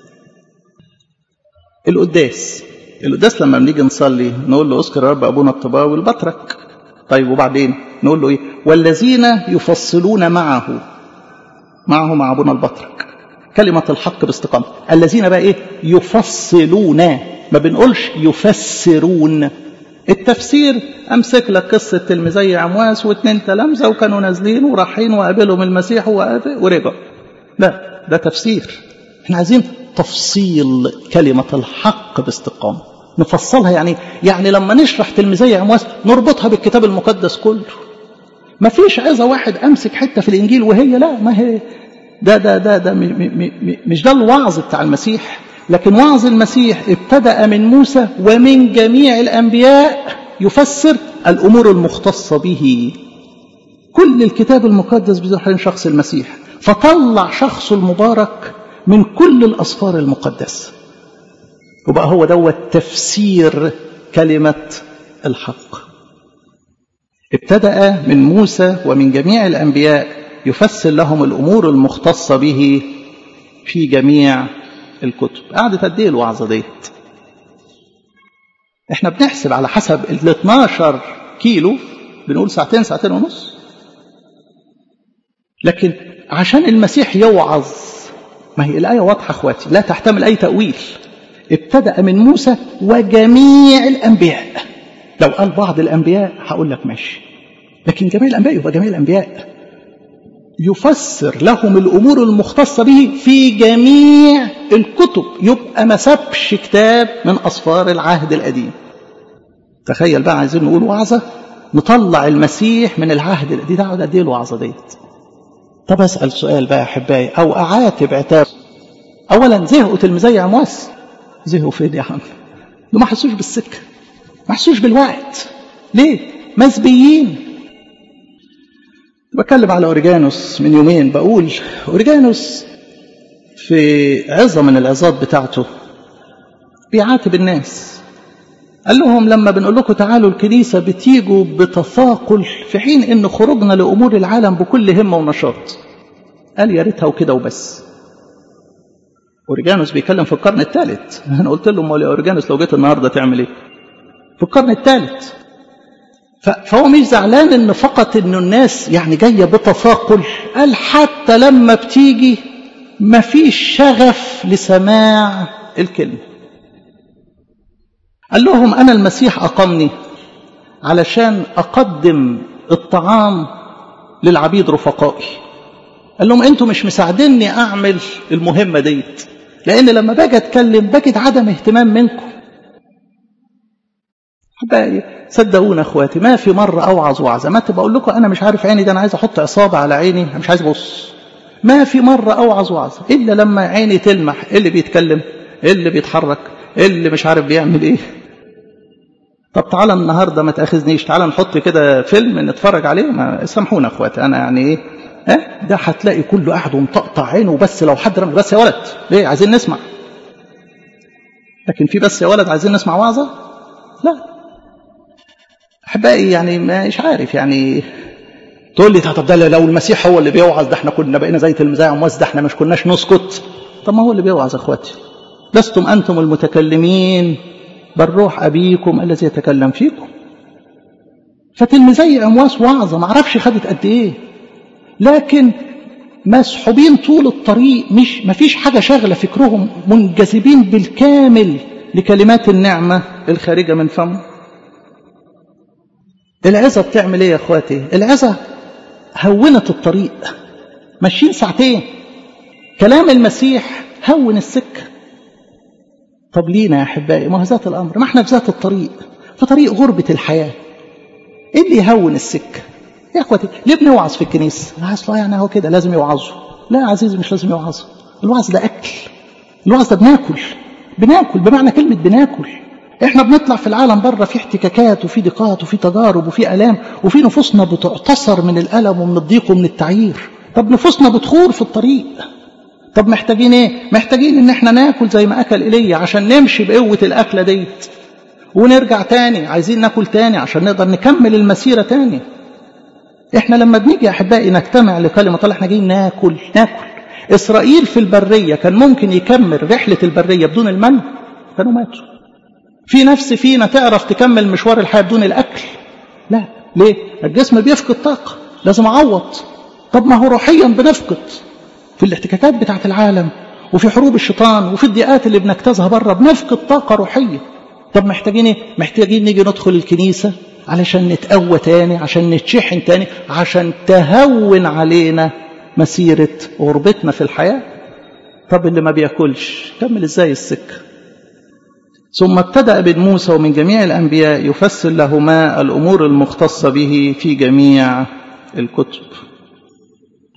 القداس القداس لما بنيجي نصلي نقول له اذكر رب ابونا الطباوي البطرك طيب وبعدين نقول له ايه والذين يفصلون معه معه مع ابونا البطرك كلمة الحق باستقامة الذين بقى ايه يفصلون ما بنقولش يفسرون التفسير امسك لك قصة تلميذي عمواس واثنين تلامذة وكانوا نازلين ورايحين وقابلهم المسيح ورجعوا لا ده تفسير احنا عايزين تفصيل كلمة الحق باستقامة نفصلها يعني يعني لما نشرح تلميذي عمواس نربطها بالكتاب المقدس كله ما فيش عايزة واحد امسك حتة في الانجيل وهي لا ما هي ده ده ده ده م م م مش ده الوعظ بتاع المسيح لكن وعظ المسيح ابتدأ من موسى ومن جميع الأنبياء يفسر الأمور المختصة به كل الكتاب المقدس بيظهر شخص المسيح فطلع شخصه المبارك من كل الأسفار المقدسة وبقى هو دوت تفسير كلمة الحق ابتدأ من موسى ومن جميع الأنبياء يفسر لهم الأمور المختصة به في جميع الكتب قعدت قد ايه الوعظة ديت احنا بنحسب على حسب ال 12 كيلو بنقول ساعتين ساعتين ونص لكن عشان المسيح يوعظ ما هي الآية واضحة اخواتي لا تحتمل أي تأويل ابتدأ من موسى وجميع الأنبياء لو قال بعض الأنبياء هقول لك ماشي لكن جميع الأنبياء يبقى جميع الأنبياء يفسر لهم الأمور المختصة به في جميع الكتب يبقى ما سابش كتاب من أسفار العهد القديم تخيل بقى عايزين نقول وعظة نطلع المسيح من العهد القديم ده قد ايه الوعظة ديت طب أسأل سؤال بقى يا أحبائي أو أعاتب عتاب أولا زهقوا تلميذي عمواس زهقوا فين يا عم ما حسوش بالسكة ما حسوش بالوقت ليه مسبيين بتكلم على أوريجانوس من يومين بقول أوريجانوس في عظة من العظات بتاعته بيعاتب الناس قال لهم لما بنقول لكم تعالوا الكنيسة بتيجوا بتثاقل في حين ان خروجنا لأمور العالم بكل همة ونشاط قال يا ريتها وكده وبس أوريجانوس بيتكلم في القرن الثالث أنا قلت له امال يا أوريجانوس لو جيت النهاردة تعمل إيه في القرن الثالث فهو مش زعلان ان فقط انه الناس يعني جايه بتثاقل قال حتى لما بتيجي مفيش شغف لسماع الكلمه قال لهم انا المسيح اقامني علشان اقدم الطعام للعبيد رفقائي قال لهم انتوا مش مساعديني اعمل المهمه ديت لان لما باجي اتكلم بجد عدم اهتمام منكم حبايبي صدقونا اخواتي ما في مره اوعظ وعظه ما بقول لكم انا مش عارف عيني ده انا عايز احط اصابع على عيني انا مش عايز ابص ما في مره اوعظ وعظه الا لما عيني تلمح اللي بيتكلم اللي بيتحرك اللي مش عارف بيعمل ايه طب تعالى النهارده ما تاخذنيش تعالى نحط كده فيلم نتفرج عليه ما سامحونا اخواتي انا يعني ايه ها ده هتلاقي كله قاعد ومطقطع عينه بس لو حد رمى بس يا ولد ليه عايزين نسمع لكن في بس يا ولد عايزين نسمع وعظه لا احبائي يعني مش عارف يعني تقول لي طب ده لو المسيح هو اللي بيوعظ ده احنا كنا بقينا زي تلميذي عمواس ده احنا مش كناش نسكت طب ما هو اللي بيوعظ اخواتي لستم انتم المتكلمين بل روح ابيكم الذي يتكلم فيكم فتلميذي عمواس وعظه ما اعرفش خدت قد ايه لكن مسحوبين طول الطريق مش ما فيش حاجه شاغله فكرهم منجذبين بالكامل لكلمات النعمه الخارجه من فمه العظة بتعمل ايه يا اخواتي العظة هونت الطريق ماشيين ساعتين كلام المسيح هون السكة طب لينا يا احبائي ما هو ذات الامر ما احنا في ذات الطريق في طريق غربة الحياة ايه اللي يهون السكة يا اخواتي ليه بنوعظ في الكنيسة اصلا يعني هو كده لازم يوعظوا لا يا عزيزي مش لازم يوعظوا الوعظ ده اكل الوعظ ده بناكل بناكل بمعنى كلمة بناكل احنا بنطلع في العالم بره في احتكاكات وفي ضيقات وفي تجارب وفي الام وفي نفوسنا بتعتصر من الالم ومن الضيق ومن التعيير طب نفوسنا بتخور في الطريق طب محتاجين ايه محتاجين ان احنا ناكل زي ما اكل ايليا عشان نمشي بقوه الاكله ديت ونرجع تاني عايزين ناكل تاني عشان نقدر نكمل المسيره تاني احنا لما بنيجي يا احبائي نجتمع لكلمه الله احنا جايين ناكل ناكل اسرائيل في البريه كان ممكن يكمل رحله البريه بدون المن كانوا ماتوا في نفس فينا تعرف تكمل مشوار الحياة بدون الأكل لا ليه الجسم بيفقد طاقة لازم أعوض طب ما هو روحيا بنفقد في الاحتكاكات بتاعة العالم وفي حروب الشيطان وفي الضيقات اللي بنجتازها بره بنفقد طاقة روحية طب محتاجين ايه محتاجين نيجي ندخل الكنيسة علشان نتقوى تاني عشان نتشحن تاني عشان تهون علينا مسيرة غربتنا في الحياة طب اللي ما بياكلش كمل ازاي السكه ثم ابتدأ ابن موسى ومن جميع الأنبياء يفسر لهما الأمور المختصة به في جميع الكتب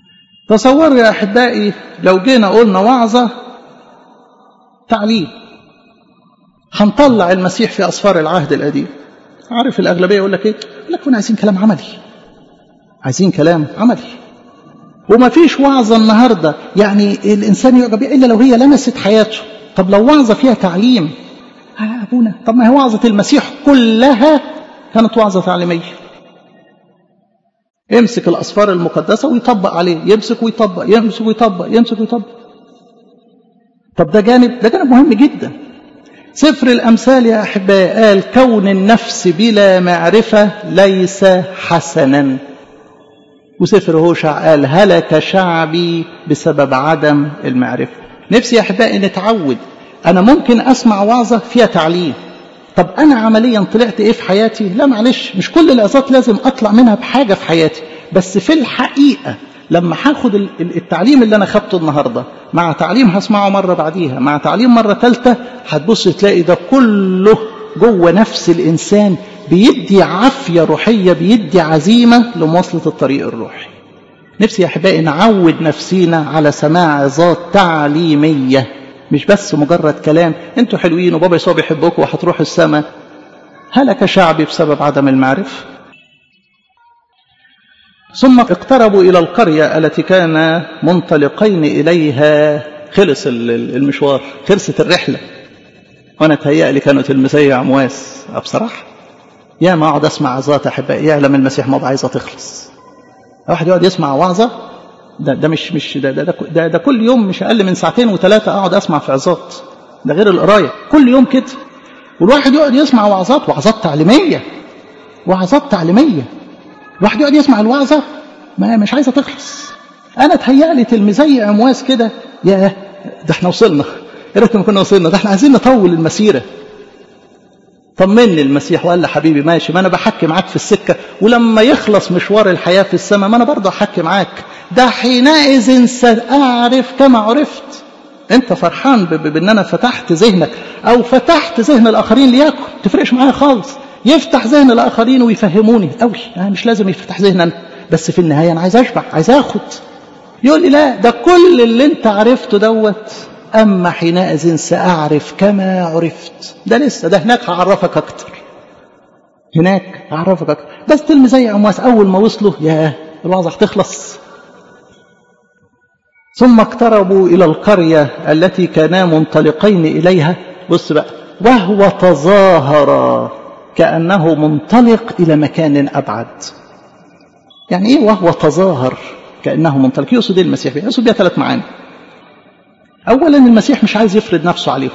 تصوروا يا أحبائي لو جينا قلنا وعظة تعليم هنطلع المسيح في أسفار العهد القديم عارف الأغلبية يقول لك إيه؟ يقول لك كنا عايزين كلام عملي عايزين كلام عملي وما فيش وعظة النهاردة يعني الإنسان يعجب بيها إلا لو هي لمست حياته طب لو وعظة فيها تعليم آه أبونا طب ما هي وعظة المسيح كلها كانت وعظة تعليمية يمسك الأسفار المقدسة ويطبق عليه يمسك ويطبق يمسك ويطبق يمسك ويطبق طب ده جانب ده جانب مهم جدا سفر الأمثال يا أحبائي قال كون النفس بلا معرفة ليس حسنا وسفر هوشع قال هلك شعبي بسبب عدم المعرفة نفسي يا أحبائي نتعود أنا ممكن أسمع وعظة فيها تعليم طب أنا عمليا طلعت إيه في حياتي لا معلش مش كل العظات لازم أطلع منها بحاجة في حياتي بس في الحقيقة لما هاخد التعليم اللي أنا خدته النهاردة مع تعليم هسمعه مرة بعديها مع تعليم مرة ثالثة هتبص تلاقي ده كله جوه نفس الإنسان بيدي عافية روحية بيدي عزيمة لمواصلة الطريق الروحي نفسي يا أحبائي نعود نفسينا على سماع عظات تعليمية مش بس مجرد كلام انتوا حلوين وبابا يسوع بيحبكم وهتروحوا السماء هلك شعبي بسبب عدم المعرفة ثم اقتربوا إلى القرية التي كان منطلقين إليها خلص المشوار خلصت الرحلة وأنا تهيألي كانوا تلمسي عمواس بصراحة يا ما أقعد أسمع عظات أحبائي يعلم المسيح ما عايزة تخلص واحد يقعد يسمع وعظة ده ده مش مش ده ده, ده, ده, ده كل يوم مش أقل من ساعتين وثلاثة أقعد أسمع في عظات ده غير القراية كل يوم كده والواحد يقعد يسمع وعظات وعظات تعليمية وعظات تعليمية الواحد يقعد يسمع الوعظة ما مش عايزة تخلص أنا تهيألي تلميذي عمواس كده يا ده احنا وصلنا يا ريت ما كنا وصلنا ده احنا عايزين نطول المسيرة طمني المسيح وقال لي حبيبي ماشي ما انا بحكي معاك في السكه ولما يخلص مشوار الحياه في السماء ما انا برضه احكي معاك ده حينئذ ساعرف كما عرفت انت فرحان بان انا فتحت ذهنك او فتحت ذهن الاخرين ليكن تفرقش معايا خالص يفتح ذهن الاخرين ويفهموني قوي أنا مش لازم يفتح ذهن انا بس في النهايه انا عايز اشبع عايز اخد يقول لي لا ده كل اللي انت عرفته دوت أما حينئذ سأعرف كما عرفت ده لسه ده هناك هعرفك أكتر هناك هعرفك أكتر بس تلمي زي عمواس أول ما وصلوا يا الوعظة هتخلص ثم اقتربوا إلى القرية التي كانا منطلقين إليها بص بقى وهو تظاهر كأنه منطلق إلى مكان أبعد يعني إيه وهو تظاهر كأنه منطلق يقصد المسيح يقصد بها ثلاث معاني أولا المسيح مش عايز يفرض نفسه عليهم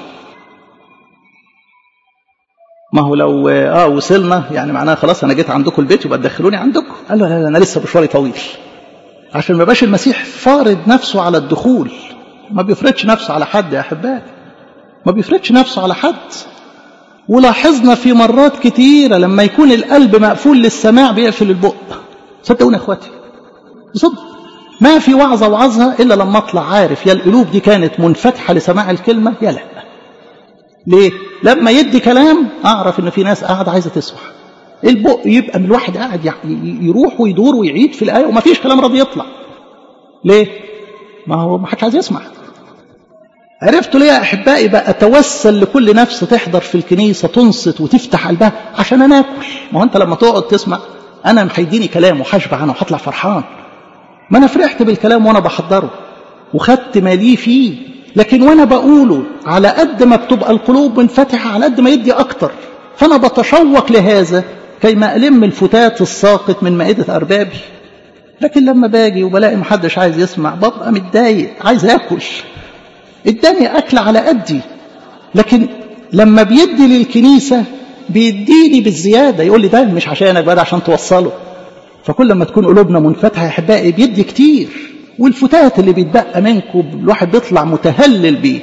ما هو لو اه وصلنا يعني معناها خلاص انا جيت عندكم البيت يبقى تدخلوني عندكم قال له لا لا انا لسه مشواري طويل عشان ما يبقاش المسيح فارض نفسه على الدخول ما بيفرضش نفسه على حد يا احبائي ما بيفرضش نفسه على حد ولاحظنا في مرات كتيره لما يكون القلب مقفول للسماع بيقفل البق صدقوني يا اخواتي صدق ما في وعظة وعظها إلا لما أطلع عارف يا القلوب دي كانت منفتحة لسماع الكلمة يا لا ليه؟ لما يدي كلام أعرف إن في ناس قاعدة عايزة تسمع البق يبقى من الواحد قاعد يروح ويدور ويعيد في الآية وما فيش كلام راضي يطلع ليه؟ ما هو ما حدش عايز يسمع عرفتوا ليه يا أحبائي بقى أتوسل لكل نفس تحضر في الكنيسة تنصت وتفتح قلبها عشان أنا آكل ما هو أنت لما تقعد تسمع أنا هيديني كلام وهشبع أنا وهطلع فرحان ما انا فرحت بالكلام وانا بحضره وخدت ماليه فيه لكن وانا بقوله على قد ما بتبقى القلوب منفتحه على قد ما يدي اكتر فانا بتشوق لهذا كيما الم الفتات الساقط من مائده اربابي لكن لما باجي وبلاقي محدش عايز يسمع ببقى متضايق عايز اكل اداني اكل على قدي لكن لما بيدي للكنيسه بيديني بالزياده يقول لي ده مش عشانك بقى ده عشان توصله فكل ما تكون قلوبنا منفتحة يا أحبائي بيدي كتير والفتات اللي بيتبقى منكم الواحد بيطلع متهلل بيه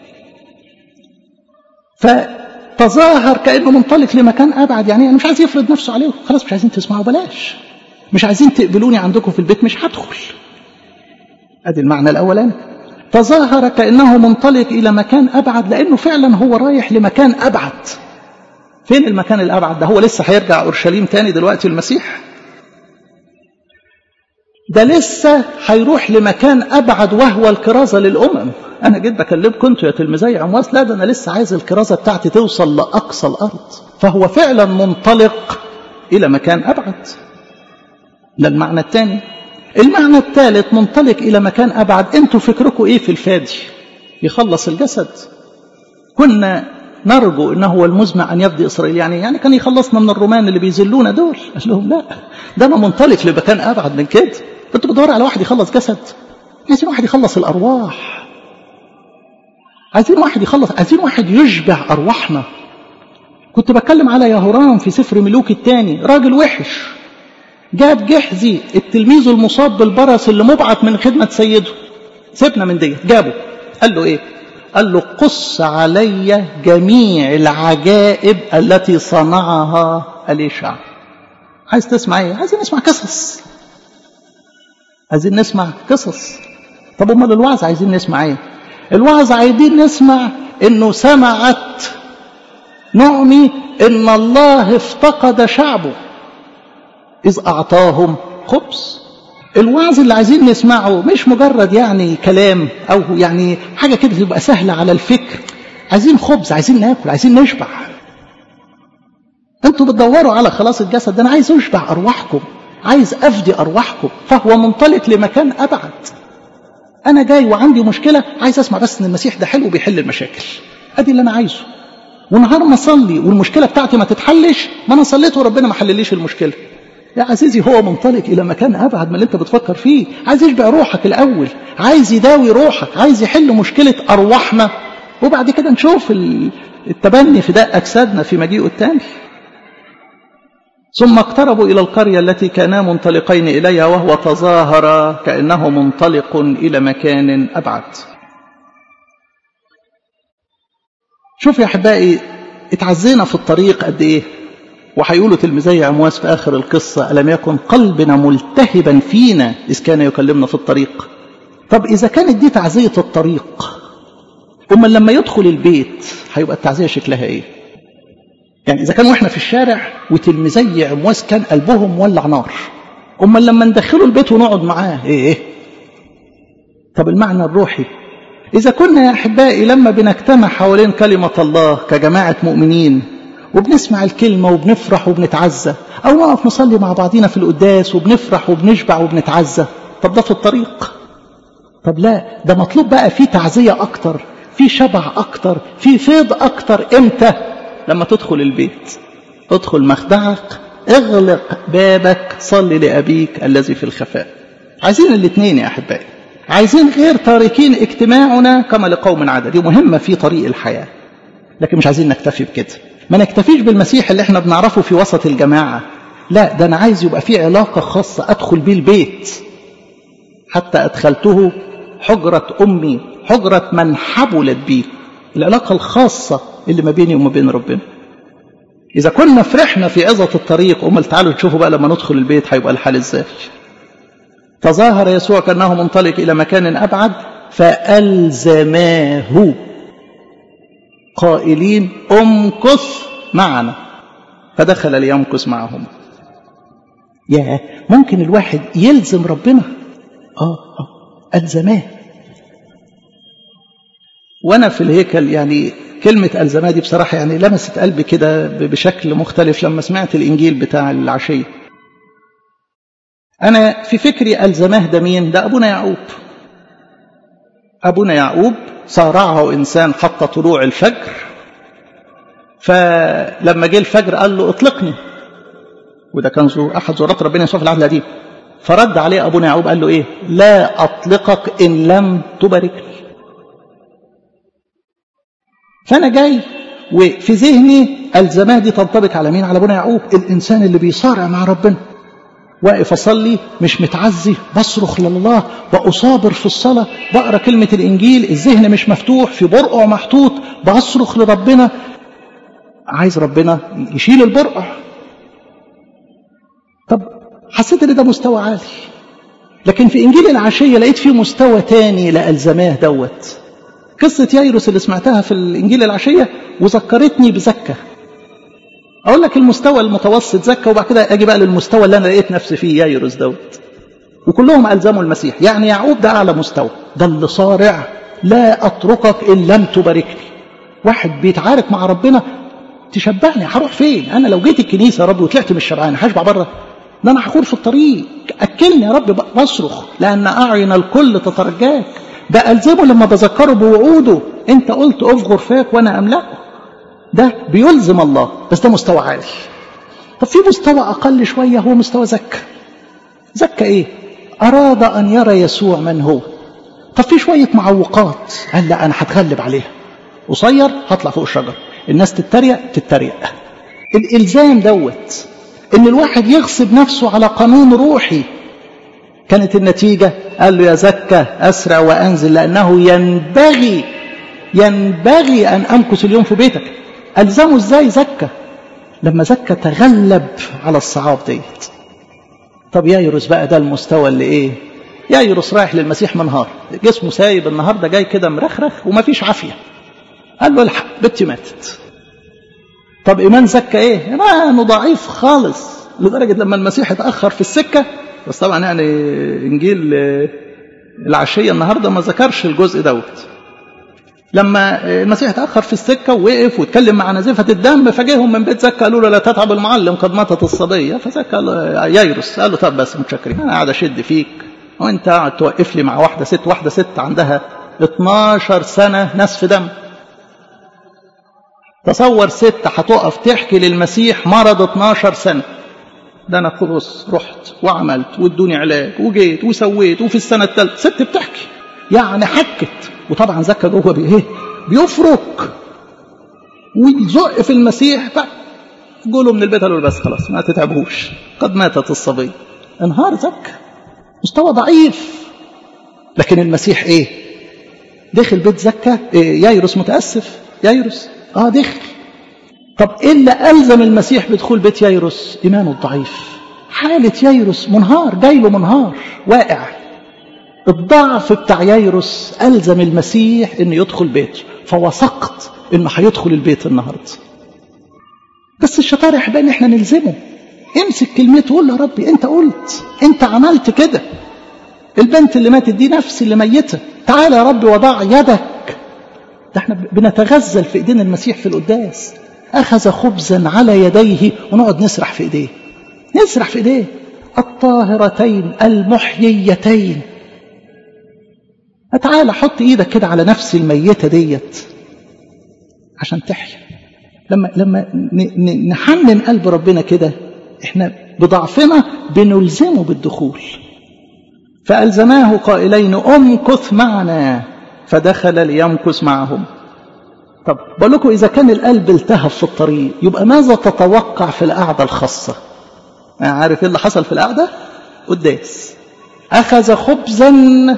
فتظاهر كأنه منطلق لمكان أبعد يعني أنا مش عايز يفرض نفسه عليهم خلاص مش عايزين تسمعوا بلاش مش عايزين تقبلوني عندكم في البيت مش هدخل ادي المعنى الأولاني تظاهر كأنه منطلق إلى مكان أبعد لأنه فعلا هو رايح لمكان أبعد فين المكان الأبعد ده هو لسه هيرجع أورشليم تاني دلوقتي المسيح ده لسه هيروح لمكان أبعد وهو الكرازة للأمم أنا جيت بكلمكم أنتوا يا تلميذي عمواس لا ده أنا لسه عايز الكرازة بتاعتي توصل لأقصى الأرض فهو فعلا منطلق إلى مكان أبعد ده المعنى الثاني المعنى الثالث منطلق إلى مكان أبعد أنتوا فكركم إيه في الفادي يخلص الجسد كنا نرجو انه هو المزمع ان يفدي اسرائيل يعني يعني كان يخلصنا من الرومان اللي بيذلونا دول قال لهم لا ده انا منطلق لمكان ابعد من كده انتوا بتدوروا على واحد يخلص جسد عايزين واحد يخلص الارواح عايزين واحد يخلص عايزين واحد يشبع ارواحنا كنت بتكلم على يهورام في سفر ملوك الثاني راجل وحش جاب جحزي التلميذ المصاب بالبرص اللي مبعت من خدمه سيده سيبنا من دي جابه قال له ايه قال له قص علي جميع العجائب التي صنعها أليشع عايز تسمع ايه عايزين نسمع قصص عايزين نسمع قصص طب امال الوعظ عايزين نسمع ايه الوعظ عايزين نسمع انه سمعت نعمي ان الله افتقد شعبه اذ اعطاهم خبز الوعظ اللي عايزين نسمعه مش مجرد يعني كلام او يعني حاجه كده تبقى سهله على الفكر عايزين خبز عايزين ناكل عايزين نشبع انتوا بتدوروا على خلاص الجسد ده انا عايز اشبع ارواحكم عايز افدي ارواحكم فهو منطلق لمكان ابعد انا جاي وعندي مشكله عايز اسمع بس ان المسيح ده حلو بيحل المشاكل ادي اللي انا عايزه ونهار ما اصلي والمشكله بتاعتي ما تتحلش ما انا صليت وربنا ما حلليش المشكله يا عزيزي هو منطلق إلى مكان أبعد من اللي أنت بتفكر فيه عايز يشبع روحك الأول عايز يداوي روحك عايز يحل مشكلة أرواحنا وبعد كده نشوف التبني فداء أجسادنا في مجيئه الثاني ثم اقتربوا إلى القرية التي كانا منطلقين إليها وهو تظاهر كأنه منطلق إلى مكان أبعد شوف يا أحبائي اتعزينا في الطريق قد إيه وهيقولوا تلميذي عمواس في آخر القصة ألم يكن قلبنا ملتهبا فينا إذ كان يكلمنا في الطريق طب إذا كانت دي تعزية الطريق أما لما يدخل البيت هيبقى التعزية شكلها إيه يعني إذا كانوا إحنا في الشارع وتلميذي عمواس كان قلبهم مولع نار أما لما ندخله البيت ونقعد معاه إيه إيه طب المعنى الروحي إذا كنا يا أحبائي لما بنجتمع حوالين كلمة الله كجماعة مؤمنين وبنسمع الكلمة وبنفرح وبنتعزى أو نقف نصلي مع بعضينا في القداس وبنفرح وبنشبع وبنتعزى طب ده في الطريق طب لا ده مطلوب بقى في تعزية أكتر في شبع أكتر في فيض أكتر إمتى لما تدخل البيت ادخل مخدعك اغلق بابك صلي لأبيك الذي في الخفاء عايزين الاثنين يا أحبائي عايزين غير تاركين اجتماعنا كما لقوم عدد دي مهمة في طريق الحياة لكن مش عايزين نكتفي بكده ما نكتفيش بالمسيح اللي احنا بنعرفه في وسط الجماعة لا ده أنا عايز يبقى في علاقة خاصة أدخل بيه البيت حتى أدخلته حجرة أمي حجرة من حبلت بيه العلاقة الخاصة اللي ما بيني وما بين ربنا إذا كنا فرحنا في عظة الطريق أمال تعالوا تشوفوا بقى لما ندخل البيت هيبقى الحال إزاي تظاهر يسوع كأنه منطلق إلى مكان أبعد فألزماه قائلين امكث معنا فدخل ليمكث معهم يا ممكن الواحد يلزم ربنا اه اه الزماه وانا في الهيكل يعني كلمة ألزماه دي بصراحة يعني لمست قلبي كده بشكل مختلف لما سمعت الإنجيل بتاع العشية أنا في فكري ألزماه ده مين؟ ده أبونا يعقوب أبونا يعقوب صارعه إنسان حتى طلوع الفجر فلما جه الفجر قال له اطلقني وده كان زور أحد زورات ربنا يسوع في العهد القديم فرد عليه أبونا يعقوب قال له إيه لا أطلقك إن لم تباركني فأنا جاي وفي ذهني الزماه دي تنطبق على مين على أبونا يعقوب الإنسان اللي بيصارع مع ربنا واقف اصلي مش متعزي بصرخ لله واصابر في الصلاه بقرا كلمه الانجيل الذهن مش مفتوح في برقع محطوط بصرخ لربنا عايز ربنا يشيل البرقع طب حسيت ان ده مستوى عالي لكن في انجيل العشيه لقيت فيه مستوى تاني لالزماه دوت قصه يايروس اللي سمعتها في الانجيل العشيه وذكرتني بزكه اقول لك المستوى المتوسط زكى وبعد كده اجي بقى للمستوى اللي انا لقيت نفسي فيه يايروس دوت وكلهم ألزموا المسيح يعني يعقوب ده أعلى مستوى ده اللي صارع لا أتركك إن لم تباركني واحد بيتعارك مع ربنا تشبعني هروح فين انا لو جيت الكنيسه يا رب وطلعت من الشبعان هشبع بره ده انا هكون في الطريق اكلني يا رب بصرخ لان اعين الكل تترجاك ده الزمه لما بذكره بوعوده انت قلت افغر فاك وانا املأه ده بيلزم الله بس ده مستوى عالي طب في مستوى اقل شويه هو مستوى زكا زكا ايه اراد ان يرى يسوع من هو طب في شويه معوقات قال لا انا هتغلب عليها قصير هطلع فوق الشجر الناس تتريق تتريق الالزام دوت ان الواحد يغصب نفسه على قانون روحي كانت النتيجه قال له يا زكا اسرع وانزل لانه ينبغي ينبغي ان امكث اليوم في بيتك الزمه ازاي زكا لما زكا تغلب على الصعاب ديت طب يايروس بقى ده المستوى اللي ايه يايروس رايح للمسيح منهار جسمه سايب النهارده جاي كده مرخرخ ومفيش عافيه قال له الحق بنتي ماتت طب ايمان زكا ايه ايمانه ضعيف خالص لدرجه لما المسيح اتاخر في السكه بس طبعا يعني انجيل العشيه النهارده ما ذكرش الجزء دوت لما المسيح اتاخر في السكه ووقف واتكلم مع نزيفه الدم فجاهم من بيت زكا قالوا له لا تتعب المعلم قد ماتت الصبيه فزكا قال له يايروس قال له طب بس متشكرين انا قاعد اشد فيك وانت قاعد توقف لي مع واحده ست واحده ست عندها 12 سنه نسف دم تصور ست هتقف تحكي للمسيح مرض 12 سنة ده أنا خلاص رحت وعملت وادوني علاج وجيت وسويت وفي السنة الثالثة ست بتحكي يعني حكت وطبعا زكا جوه بإيه؟ بيفرك ويزق في المسيح قولوا من البيت قالوا بس خلاص ما تتعبوش قد ماتت الصبية انهار زكا مستوى ضعيف لكن المسيح ايه دخل بيت زكا إيه يايروس متأسف يايروس اه دخل طب ايه اللي الزم المسيح بدخول بيت يايروس ايمانه الضعيف حالة يايروس منهار جاي له منهار واقع الضعف بتاع يايروس الزم المسيح انه يدخل بيته فوثقت انه هيدخل البيت النهارده بس الشطار يا احبائي ان احنا نلزمه امسك كلمته وقول له يا ربي انت قلت انت عملت كده البنت اللي ماتت دي نفس اللي ميته تعالى يا ربي وضع يدك ده احنا بنتغزل في ايدين المسيح في القداس اخذ خبزا على يديه ونقعد نسرح في ايديه نسرح في ايديه الطاهرتين المحييتين تعالى حط ايدك كده على نفس الميته ديت عشان تحيا لما لما نحنن قلب ربنا كده احنا بضعفنا بنلزمه بالدخول فألزماه قائلين أمكث معنا فدخل ليمكث معهم طب بقول لكم إذا كان القلب التهب في الطريق يبقى ماذا تتوقع في القعدة الخاصة عارف ايه اللي حصل في القعدة قداس أخذ خبزا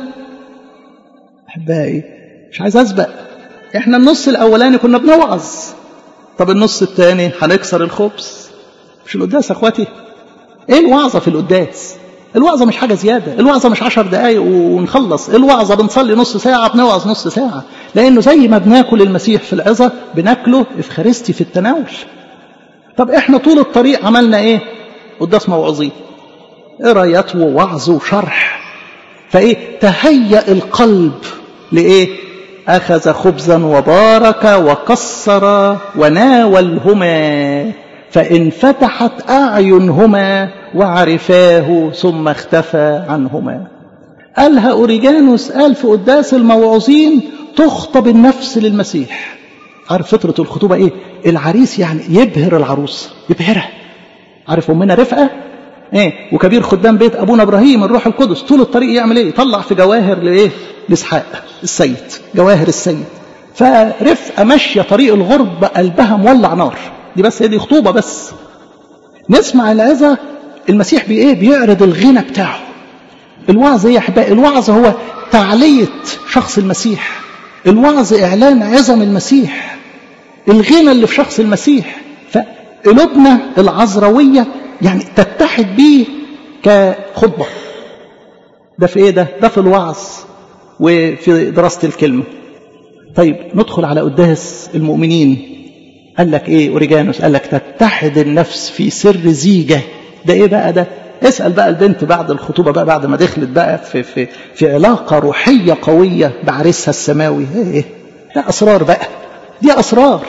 أحبائي مش عايز أسبق إحنا النص الأولاني كنا بنوعظ طب النص الثاني هنكسر الخبز مش القداس يا اخواتي ايه الوعظه في القداس الوعظه مش حاجه زياده الوعظه مش عشر دقايق ونخلص الوعظه بنصلي نص ساعه بنوعظ نص ساعه لانه زي ما بناكل المسيح في العظه بناكله افخارستي في التناول طب احنا طول الطريق عملنا ايه قداس موعظين قرايات ووعظ وشرح فايه تهيأ القلب لايه أخذ خبزا وبارك وكسر وناولهما فانفتحت أعينهما وعرفاه ثم اختفى عنهما قالها أوريجانوس قال في قداس الموعظين تخطب النفس للمسيح عارف فطرة الخطوبة ايه العريس يعني يبهر العروس يبهرها عارف أمنا رفقة ايه وكبير خدام بيت ابونا ابراهيم الروح القدس طول الطريق يعمل ايه يطلع في جواهر لايه لاسحاق السيد جواهر السيد فرفقه ماشيه طريق الغرب قلبها مولع نار دي بس هي دي خطوبه بس نسمع العظه المسيح بي ايه بيعرض الغنى بتاعه الوعظ ايه يا احبائي الوعظ هو تعليه شخص المسيح الوعظ اعلان عظم المسيح الغنى اللي في شخص المسيح فقلوبنا العذرويه يعني تتحد بيه كخطبة ده في ايه ده ده في الوعظ وفي دراسة الكلمة طيب ندخل على قداس المؤمنين قال لك ايه اوريجانوس قال لك تتحد النفس في سر زيجة ده ايه بقى ده اسأل بقى البنت بعد الخطوبة بقى بعد ما دخلت بقى في, في, في علاقة روحية قوية بعريسها السماوي ايه ده أسرار بقى دي أسرار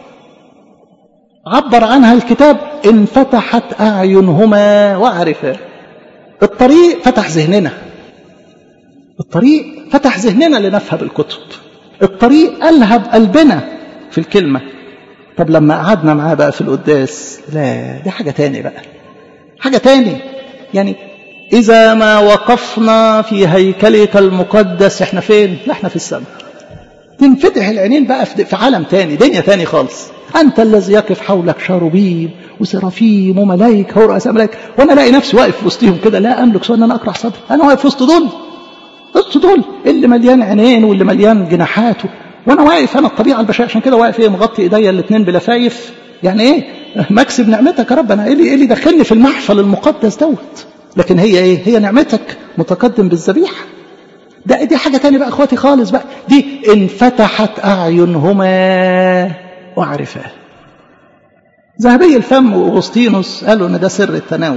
عبر عنها الكتاب انفتحت أعينهما وعرفا الطريق فتح ذهننا الطريق فتح ذهننا لنفهم الكتب الطريق ألهب قلبنا في الكلمة طب لما قعدنا معاه بقى في القداس لا دي حاجة تاني بقى حاجة تاني يعني إذا ما وقفنا في هيكلك المقدس احنا فين؟ لا احنا في السماء تنفتح العينين بقى في عالم تاني دنيا تاني خالص أنت الذي يقف حولك شاروبيم وسرافيم وملائكة ورؤساء ملائكة وأنا ألاقي نفسي واقف وسطهم كده لا أملك سوى أن أنا أقرع صدري أنا واقف وسط دول وسط دول اللي مليان عينين واللي مليان جناحات وأنا واقف أنا الطبيعة البشرية عشان كده واقف إيه مغطي إيديا الاثنين بلفايف يعني إيه مكسب نعمتك يا رب أنا إيه اللي, إيه اللي دخلني في المحفل المقدس دوت لكن هي إيه هي نعمتك متقدم بالذبيحة ده دي حاجة تانية بقى اخواتي خالص بقى دي انفتحت أعينهما وعرفاه ذهبي الفم وأغسطينوس قالوا إن ده سر التناول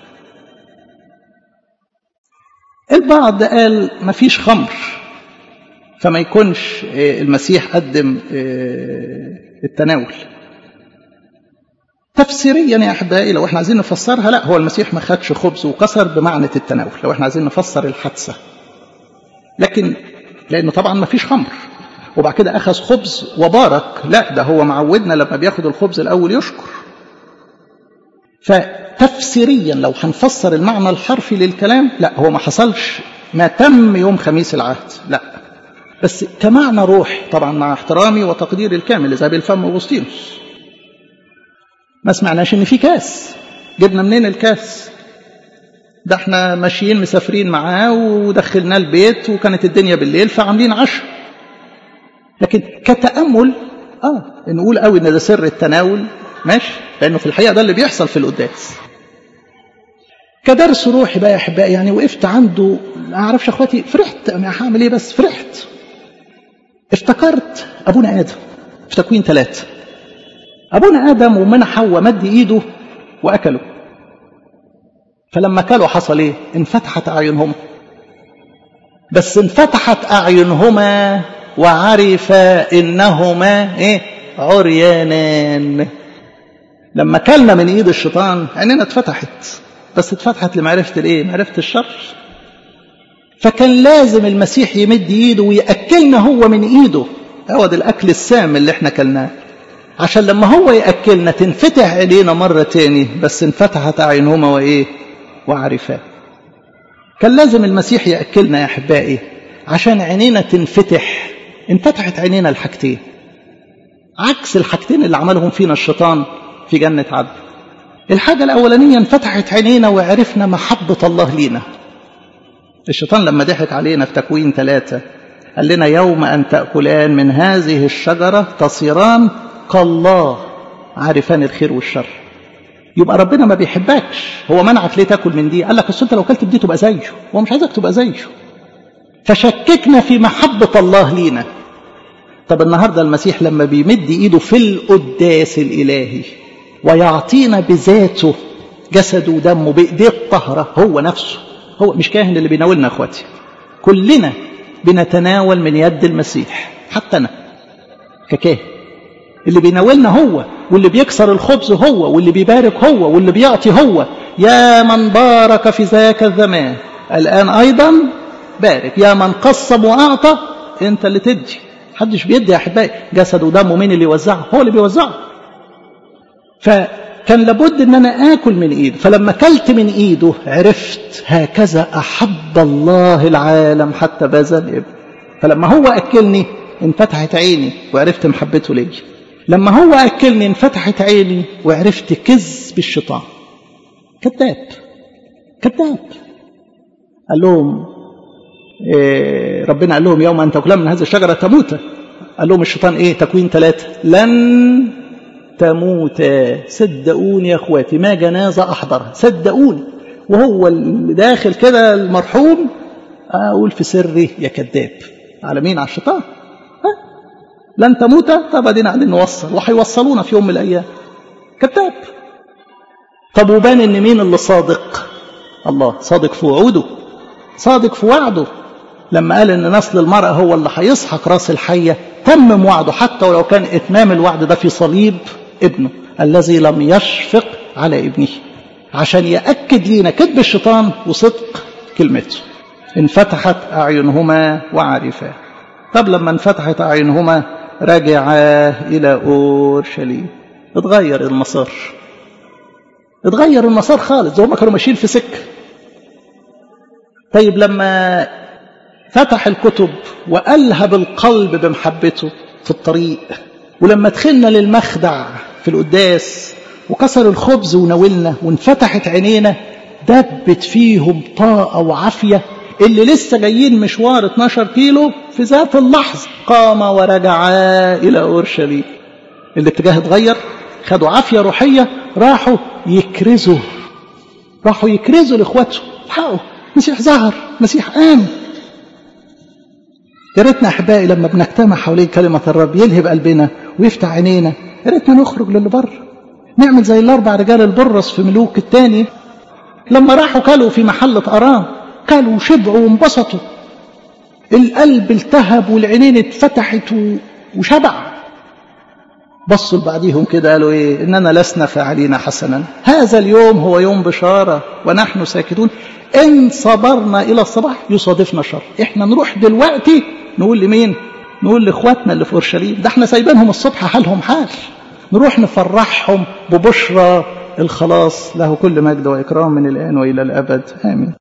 البعض قال ما فيش خمر فما يكونش المسيح قدم التناول تفسيريا يا احبائي لو احنا عايزين نفسرها لا هو المسيح ما خدش خبز وكسر بمعنى التناول لو احنا عايزين نفسر الحادثه لكن لانه طبعا ما فيش خمر وبعد كده اخذ خبز وبارك لا ده هو معودنا لما بياخد الخبز الاول يشكر فتفسيريا لو هنفسر المعنى الحرفي للكلام لا هو ما حصلش ما تم يوم خميس العهد لا بس كمعنى روح طبعا مع احترامي وتقديري الكامل لذهب الفم اغسطينوس ما سمعناش ان في كاس جبنا منين الكاس ده احنا ماشيين مسافرين معاه ودخلناه البيت وكانت الدنيا بالليل فعاملين عشاء لكن كتأمل اه نقول قوي ان ده سر التناول ماشي لانه في الحقيقه ده اللي بيحصل في القداس كدرس روحي بقى يا احبائي يعني وقفت عنده ما اعرفش اخواتي فرحت هعمل ايه بس فرحت افتكرت ابونا ادم في تكوين ثلاثه ابونا ادم ومن حواء مد ايده واكله فلما كلوا حصل ايه انفتحت اعينهم بس انفتحت اعينهما وعرفا انهما ايه عريانان لما كلنا من ايد الشيطان عيننا اتفتحت بس اتفتحت لمعرفه الايه معرفه الشر فكان لازم المسيح يمد ايده وياكلنا هو من ايده هو ده الاكل السام اللي احنا كلناه عشان لما هو ياكلنا تنفتح عينينا مره تاني بس انفتحت اعينهما وايه وعرفاه كان لازم المسيح ياكلنا يا احبائي عشان عينينا تنفتح انفتحت عينينا الحاجتين عكس الحاجتين اللي عملهم فينا الشيطان في جنة عدن الحاجة الأولانية انفتحت عينينا وعرفنا محبة الله لينا الشيطان لما ضحك علينا في تكوين ثلاثة قال لنا يوم أن تأكلان من هذه الشجرة تصيران كالله عارفان الخير والشر يبقى ربنا ما بيحبكش هو منعك ليه تاكل من دي قال لك اصل انت لو كلت بدي تبقى زيه هو مش عايزك تبقى زيه فشككنا في محبة الله لينا طب النهاردة المسيح لما بيمد ايده في القداس الالهي ويعطينا بذاته جسده ودمه بايديه الطهرة هو نفسه هو مش كاهن اللي بيناولنا اخواتي كلنا بنتناول من يد المسيح حتى انا ككاهن اللي بيناولنا هو واللي بيكسر الخبز هو واللي بيبارك هو واللي بيعطي هو يا من بارك في ذاك الزمان الآن أيضا بارك يا من قسم وأعطى أنت اللي تدي محدش بيدي يا أحبائي جسد ودمه مين اللي يوزعه هو اللي بيوزعه فكان لابد ان انا اكل من ايده فلما اكلت من ايده عرفت هكذا احب الله العالم حتى بذل ابن فلما هو اكلني انفتحت عيني وعرفت محبته ليا لما هو أكلني انفتحت عيني وعرفت كذب الشيطان كذاب كذاب قال لهم إيه ربنا قال لهم يوم أن تأكلا من هذه الشجرة تموت قال لهم الشيطان إيه تكوين ثلاثة لن تموت صدقوني يا اخواتي ما جنازة أحضرها صدقوني وهو اللي داخل كده المرحوم أقول في سري يا كذاب على مين على الشيطان لن تموت طب ادينا قاعدين نوصل وهيوصلونا في يوم من الايام كذاب طب وبان ان مين اللي صادق الله صادق في وعوده صادق في وعده لما قال ان نسل المرأة هو اللي هيسحق راس الحية تمم وعده حتى ولو كان اتمام الوعد ده في صليب ابنه الذي لم يشفق على ابنه عشان يأكد لينا كذب الشيطان وصدق كلمته انفتحت أعينهما وعرفا طب لما انفتحت أعينهما رجعا إلى أورشليم اتغير المسار اتغير المسار خالص زي ما كانوا ماشيين في سكة طيب لما فتح الكتب وألهب القلب بمحبته في الطريق ولما دخلنا للمخدع في القداس وكسر الخبز وناولنا وانفتحت عينينا دبت فيهم طاقة وعافية اللي لسه جايين مشوار 12 كيلو في ذات اللحظة قام ورجعا إلى أورشليم الاتجاه اتغير خدوا عافية روحية راحوا يكرزوا راحوا يكرزوا لإخواتهم الحقوا مسيح ظهر مسيح قام يا ريتنا احبائي لما بنجتمع حوالين كلمه الرب يلهب قلبنا ويفتح عينينا يا ريتنا نخرج للي بره نعمل زي الاربع رجال البرص في ملوك الثاني لما راحوا كلوا في محلة أرام كلوا وشبعوا وانبسطوا القلب التهب والعينين اتفتحت وشبع بصوا لبعضهم كده قالوا ايه اننا لسنا فاعلين حسنا هذا اليوم هو يوم بشاره ونحن ساكتون ان صبرنا الى الصباح يصادفنا شر احنا نروح دلوقتي نقول لمين نقول لاخواتنا اللي في اورشليم ده احنا سايبينهم الصبح حالهم حال نروح نفرحهم ببشرى الخلاص له كل مجد واكرام من الان والى الابد امين